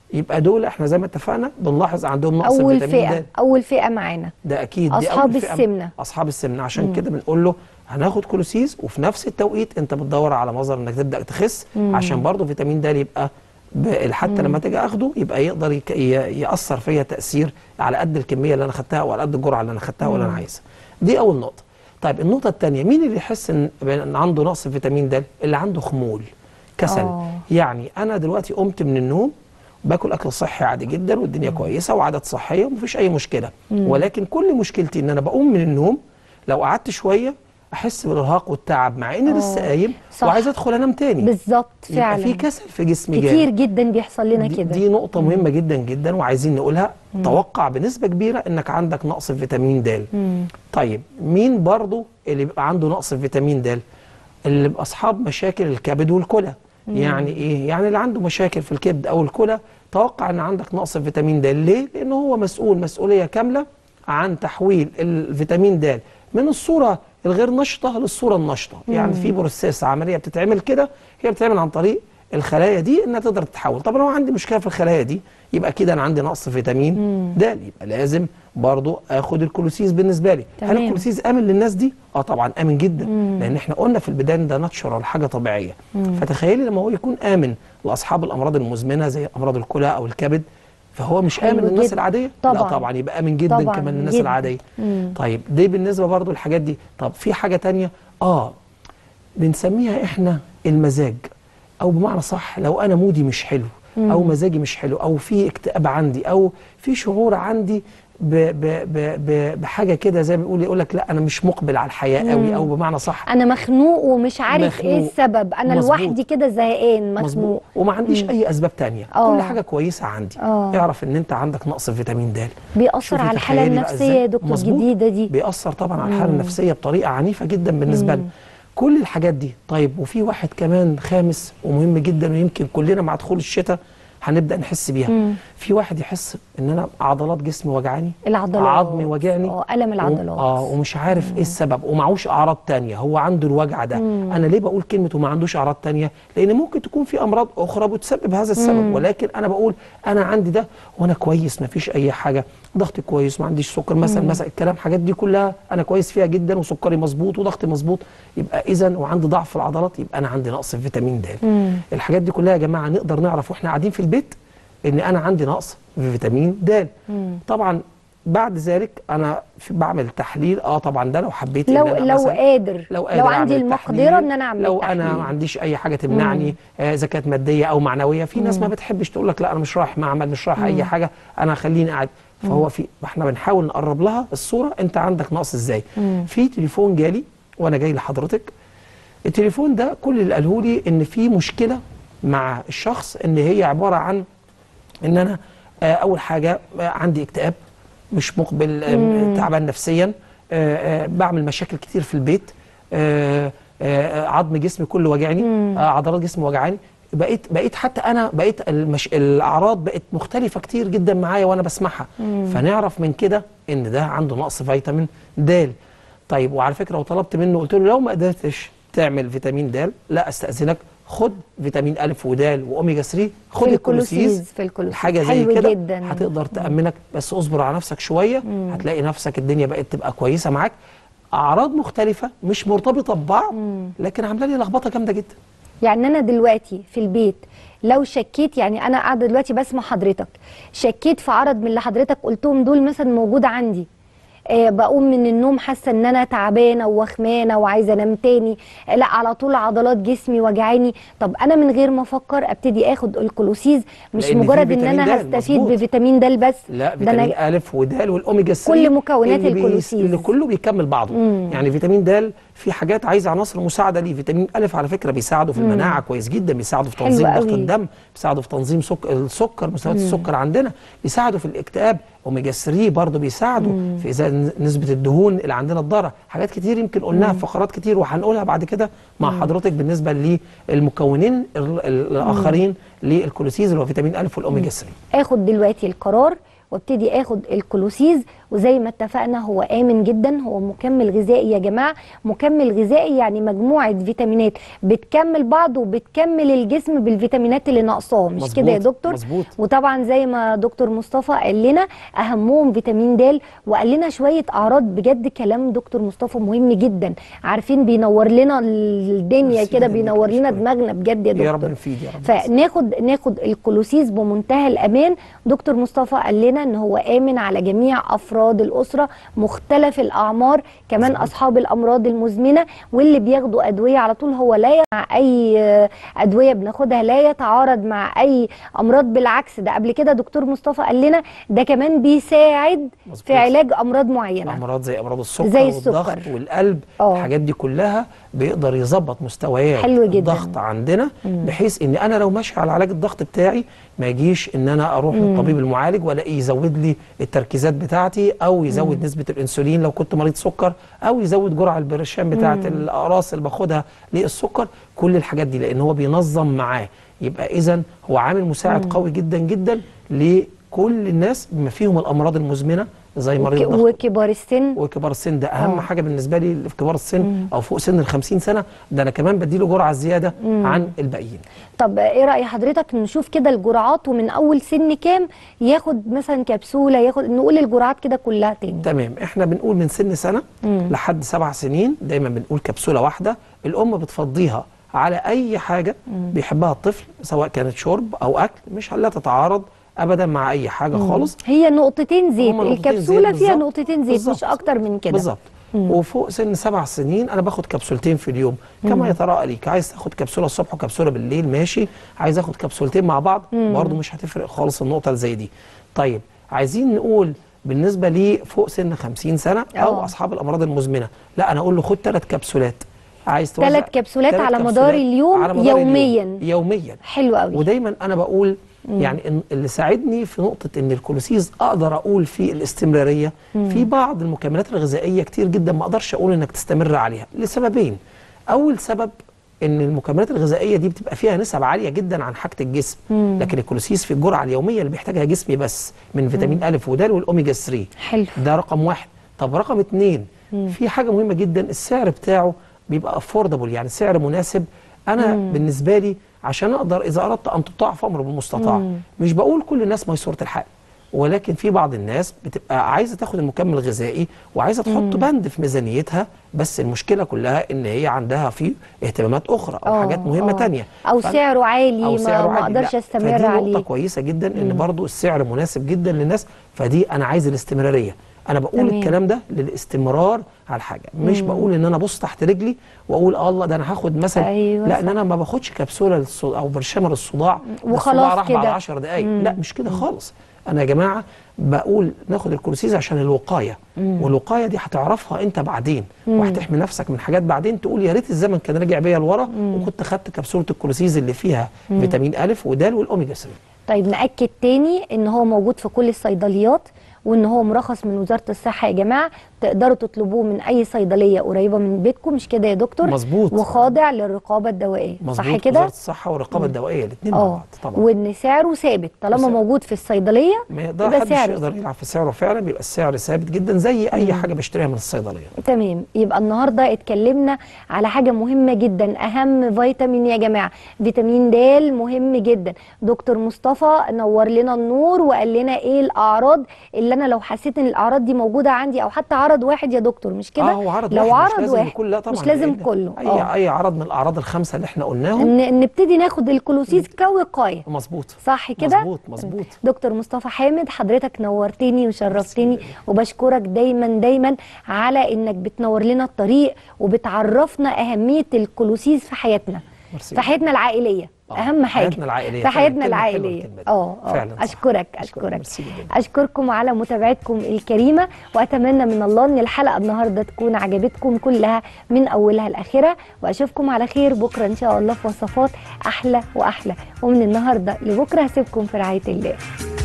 يبقى دول احنا زي ما اتفقنا بنلاحظ عندهم نقص اول في فيتامين فئه د اول فئه معانا ده اكيد دي أصحاب أول فئة من السمنة. اصحاب السمنه عشان كده بنقول له هناخد كولوسيز وفي نفس التوقيت انت بتدور على مظهر انك تبدا تخس عشان برضه فيتامين د يبقى ب- حتى لما تيجي اخده يبقى يقدر يك- ي- ياثر فيا تاثير على قد الكميه اللي انا خدتها وعلى قد الجرعه اللي انا خدتها واللي انا عايزها دي اول نقطه طيب النقطه الثانيه مين اللي يحس ان إن عنده نقص فيتامين د اللي عنده خمول كسل آه. يعني انا دلوقتي قمت من النوم باكل اكل صحي عادي جدا والدنيا كويسه وعادات صحيه ومفيش اي مشكله ولكن كل مشكلتي ان انا بقوم من النوم لو قعدت شويه احس بالارهاق والتعب مع اني لسه آه. قايم صح. وعايز ادخل انام تاني بالظبط يبقى فعلا في كسل في جسمي كتير جامد جدا بيحصل لنا دي, كده دي نقطة مهمة جدا جدا وعايزين نقولها توقع بنسبة كبيرة انك عندك نقص في فيتامين د طيب مين برضو اللي بيبقى عنده نقص في فيتامين د اللي بيبقى اصحاب مشاكل الكبد والكلى يعني ايه يعني اللي عنده مشاكل في الكبد او الكلى توقع ان عندك نقص في فيتامين د ليه لان هو مسؤول مسؤولية كاملة عن تحويل الفيتامين د من الصورة الغير نشطة للصورة النشطة يعني في بروسيس عملية بتتعمل كده هي بتتعمل عن طريق الخلايا دي انها تقدر تتحول طب لو عندي مشكله في الخلايا دي يبقى كده انا عندي نقص فيتامين د يبقى لازم برضو اخد الكولوسيز بالنسبه لي هل تمام. الكولوسيز امن للناس دي اه طبعا امن جدا لان احنا قلنا في البدايه إن ده ناتشورال حاجه طبيعيه فتخيلي لما هو يكون امن لاصحاب الامراض المزمنه زي امراض الكلى او الكبد فهو مش حلو امن للناس جدا. العاديه طبعاً. لا طبعا يبقى امن جدا طبعاً كمان للناس جداً. العاديه مم. طيب دي بالنسبه برضو الحاجات دي طب في حاجه تانية اه بنسميها احنا المزاج او بمعنى صح لو انا مودي مش حلو او مزاجي مش حلو او في اكتئاب عندي او في شعور عندي ب ب ب ب بحاجه كده زي ما بيقول يقول لك لا انا مش مقبل على الحياه قوي او بمعنى صح انا مخنوق ومش عارف ايه مخنوق. السبب انا مظبوط. لوحدي كده زهقان مظبوط مخنوق وما عنديش اي اسباب تانية آه. كل حاجه كويسه عندي آه. اعرف ان انت عندك نقص في فيتامين د بيأثر شوفي على الحاله تخيلي بقى النفسيه إزاي. يا دكتور مظبوط. الجديده دي بيأثر طبعا على الحاله النفسيه بطريقه عنيفه جدا بالنسبه لنا كل الحاجات دي طيب وفي واحد كمان خامس ومهم جدا ويمكن كلنا مع دخول الشتاء هنبدا نحس بيها في واحد يحس ان انا عضلات جسمي وجعاني العضلات عظمي وجعني اه الم العضلات و- اه ومش عارف ايه السبب ومعهوش اعراض تانية هو عنده الوجع ده انا ليه بقول كلمه وما عندوش اعراض تانية لان ممكن تكون في امراض اخرى بتسبب هذا السبب ولكن انا بقول انا عندي ده وانا كويس ما فيش اي حاجه ضغطي كويس ما عنديش سكر مثلا مثلا الكلام حاجات دي كلها انا كويس فيها جدا وسكري مظبوط وضغطي مظبوط يبقى اذا وعندي ضعف في العضلات يبقى انا عندي نقص في فيتامين د الحاجات دي كلها يا جماعه نقدر نعرف واحنا قاعدين في البيت ان انا عندي نقص في فيتامين د طبعا بعد ذلك انا في بعمل تحليل اه طبعا ده لو حبيت لو إن أنا لو مثلاً قادر لو, لو, قادر عندي أعمل المقدره تحليل، ان انا اعمل لو تحليل. انا ما عنديش اي حاجه تمنعني آه، اذا كانت ماديه او معنويه في ناس ما بتحبش تقول لك لا انا مش رايح معمل مش رايح اي حاجه انا خليني قاعد فهو في احنا بنحاول نقرب لها الصوره انت عندك نقص ازاي في تليفون جالي وانا جاي لحضرتك التليفون ده كل اللي قاله لي ان في مشكله مع الشخص ان هي عباره عن ان انا آه، اول حاجه آه، عندي اكتئاب مش مقبل آه، تعبان نفسيا آه، آه، بعمل مشاكل كتير في البيت آه، آه، عظم جسمي كله وجعني آه، عضلات جسمي وجعاني بقيت بقيت حتى انا بقيت المش... الاعراض بقت مختلفه كتير جدا معايا وانا بسمعها فنعرف من كده ان ده عنده نقص فيتامين د طيب وعلى فكره لو طلبت منه قلت له لو ما قدرتش تعمل فيتامين د لا استاذنك خد فيتامين الف ودال واوميجا 3 خد في الكولوسيز الكولوسيز، في الكولوسيز. حاجه زي حلو كده جداً. هتقدر تامنك بس اصبر على نفسك شويه هتلاقي نفسك الدنيا بقت تبقى كويسه معاك اعراض مختلفه مش مرتبطه ببعض لكن عامله لي لخبطه جامده جدا يعني انا دلوقتي في البيت لو شكيت يعني انا قاعده دلوقتي بسمع حضرتك شكيت في عرض من اللي حضرتك قلتهم دول مثلا موجود عندي آه بقوم من النوم حاسه ان انا تعبانه ووخمانه وعايزه انام تاني آه لا على طول عضلات جسمي وجعاني طب انا من غير ما افكر ابتدي اخد الكلوسيز مش لأن في مجرد ان فيتامين انا د، هستفيد مظبوط. بفيتامين د بس لا ده فيتامين انا الف ودال والاوميجا 3 كل مكونات اللي بيس- الكولوسيز. اللي كله بيكمل بعضه يعني فيتامين د في حاجات عايزه عناصر مساعده ليه فيتامين الف على فكره بيساعده في المناعه كويس جدا بيساعده في حلو تنظيم ضغط قوي. الدم بيساعده في تنظيم سك... السكر مستويات السكر عندنا بيساعده في الاكتئاب اوميجا 3 برضه بيساعده في ازاله نسبه الدهون اللي عندنا الضاره حاجات كتير يمكن قلناها في فقرات كتير وهنقولها بعد كده مع حضرتك بالنسبه للمكونين ال- ال- الاخرين للكولوسيز اللي هو فيتامين الف والاوميجا 3 اخد دلوقتي القرار وابتدي اخد الكلوسيز وزي ما اتفقنا هو امن جدا هو مكمل غذائي يا جماعه مكمل غذائي يعني مجموعه فيتامينات بتكمل بعض وبتكمل الجسم بالفيتامينات اللي ناقصاه مش كده يا مظبوط، دكتور مظبوط. وطبعا زي ما دكتور مصطفى قال لنا اهمهم فيتامين د وقال لنا شويه اعراض بجد كلام دكتور مصطفى مهم جدا عارفين بينور لنا الدنيا ميرسي كده جداً بينور دكتور لنا شكراً. دماغنا بجد يا دكتور يا رب نفيد يا رب فناخد ناخد الكلوسيس بمنتهى الامان دكتور مصطفى قال لنا ان هو امن على جميع افراد الاسره مختلف الاعمار كمان مظبوط. اصحاب الامراض المزمنه واللي بياخدوا ادويه على طول هو لا ي- مع اي آه، ادويه بناخدها لا يتعارض مع اي امراض بالعكس ده قبل كده دكتور مصطفى قال لنا ده كمان بيساعد مظبوط. في علاج امراض معينه امراض زي امراض السكر زي والضغط السكر. والقلب آه. الحاجات دي كلها بيقدر يظبط مستويات حلو جداً. الضغط عندنا بحيث ان انا لو ماشي على علاج الضغط بتاعي ما يجيش ان انا اروح للطبيب المعالج والاقيه يزود لي التركيزات بتاعتي او يزود نسبه الانسولين لو كنت مريض سكر او يزود جرعه البرشام بتاعه الاقراص اللي باخدها للسكر كل الحاجات دي لان هو بينظم معاه يبقى اذا هو عامل مساعد قوي جدا جدا لكل الناس بما فيهم الامراض المزمنه زي مريض وك- الضغط وكبار السن وكبار السن ده اهم آه. حاجه بالنسبه لي اللي في كبار السن او فوق سن ال 50 سنه ده انا كمان بديله جرعه زياده عن الباقيين طب ايه راي حضرتك نشوف كده الجرعات ومن اول سن كام ياخد مثلا كبسوله ياخد نقول الجرعات كده كلها تاني تمام احنا بنقول من سن سنه لحد سبع سنين دايما بنقول كبسوله واحده الام بتفضيها على اي حاجه بيحبها الطفل سواء كانت شرب او اكل مش لا تتعارض ابدا مع اي حاجه خالص هي نقطتين زيت هما نقطتين الكبسوله زيت فيها بالظبط. نقطتين زيت مش بالظبط. اكتر من كده بالظبط وفوق سن سبع سنين انا باخد كبسولتين في اليوم كما يتراءى ليك عايز تاخد كبسوله الصبح وكبسوله بالليل ماشي عايز اخد كبسولتين مع بعض برضه مش هتفرق خالص النقطه اللي زي دي طيب عايزين نقول بالنسبه لي فوق سن 50 سنه او آه. اصحاب الامراض المزمنه لا انا اقول له خد ثلاث كبسولات عايز توزع تلات كبسولات تلات على مدار كبسولات اليوم على مدار يومياً. اليوم. يوميا حلو قوي ودايما انا بقول يعني إن اللي ساعدني في نقطه ان الكولوسيز اقدر اقول في الاستمراريه في بعض المكملات الغذائيه كتير جدا ما اقدرش اقول انك تستمر عليها لسببين اول سبب ان المكملات الغذائيه دي بتبقى فيها نسب عاليه جدا عن حاجه الجسم لكن الكولوسيز في الجرعه اليوميه اللي بيحتاجها جسمي بس من فيتامين الف ودال والاوميجا 3 حلو ده رقم واحد طب رقم اتنين في حاجه مهمه جدا السعر بتاعه بيبقى افوردبل يعني سعر مناسب انا بالنسبه لي عشان اقدر اذا اردت ان تطاع فامر بالمستطاع مش بقول كل الناس ميسوره الحال ولكن في بعض الناس بتبقى عايزه تاخد المكمل الغذائي وعايزه تحط بند في ميزانيتها بس المشكله كلها ان هي عندها في اهتمامات اخرى او آه، حاجات مهمه آه. تانية او فأنا- سعره عالي أو ما, سعره ما عالي. اقدرش لا، استمر فدي عليه نقطة كويسة جدا ان برضو السعر مناسب جدا للناس فدي انا عايز الاستمرارية انا بقول تمام. الكلام ده للاستمرار على الحاجة مش بقول ان انا ابص تحت رجلي واقول آه الله ده انا هاخد مثلا أيوة لا صح. ان انا ما باخدش كبسولة للص- او برشامة للصداع ده وخلاص الصداع راح بعد كده. 10 دقايق لا مش كده خالص انا يا جماعة بقول ناخد الكورسيز عشان الوقاية والوقاية دي هتعرفها انت بعدين وهتحمي نفسك من حاجات بعدين تقول يا ريت الزمن كان رجع بيا لورا وكنت خدت كبسولة الكورسيز اللي فيها فيتامين الف ودال والاوميجا 3 طيب نأكد تاني ان هو موجود في كل الصيدليات وان هو مرخص من وزاره الصحه يا جماعه تقدروا تطلبوه من اي صيدليه قريبه من بيتكم مش كده يا دكتور مظبوط. وخاضع للرقابه الدوائيه صح مظبوط وزاره كده الصحه والرقابه الدوائيه الاثنين مع اه بعض طبعا وان سعره ثابت طالما وسعر. موجود في الصيدليه ما يقدر يبقى حدش سعره يقدر يلعب في سعره فعلا بيبقى السعر ثابت جدا زي اي حاجه بشتريها من الصيدليه تمام يبقى النهارده اتكلمنا على حاجه مهمه جدا اهم فيتامين يا جماعه فيتامين د مهم جدا دكتور مصطفى نور لنا النور وقال لنا ايه الاعراض اللي انا لو حسيت ان الاعراض دي موجوده عندي او حتى عرض واحد يا دكتور مش كده اه هو عرض لو واحد عرض مش لازم واحد يكون لا طبعا مش لازم لأن كله اي اه اي عرض من الاعراض الخمسه اللي احنا قلناهم ن- نبتدي ناخد الكلوسيس كوقايه مظبوط صح كده مظبوط مظبوط دكتور مصطفى حامد حضرتك نورتني وشرفتني وبشكرك دايما دايما على انك بتنور لنا الطريق وبتعرفنا اهميه الكلوسيس في حياتنا ميرسي. في حياتنا العائليه آه، اهم حاجه حياتنا العائلية في فعلا. حياتنا كلمة حلوة العائليه الكلمة دي. اه اه فعلا صح. اشكرك أشكرك. اشكرك ميرسي جدا. اشكركم على متابعتكم الكريمه واتمنى من الله ان الحلقه النهارده تكون عجبتكم كلها من اولها لاخرها واشوفكم على خير بكره ان شاء الله في وصفات احلى واحلى ومن النهارده لبكره هسيبكم في رعايه الله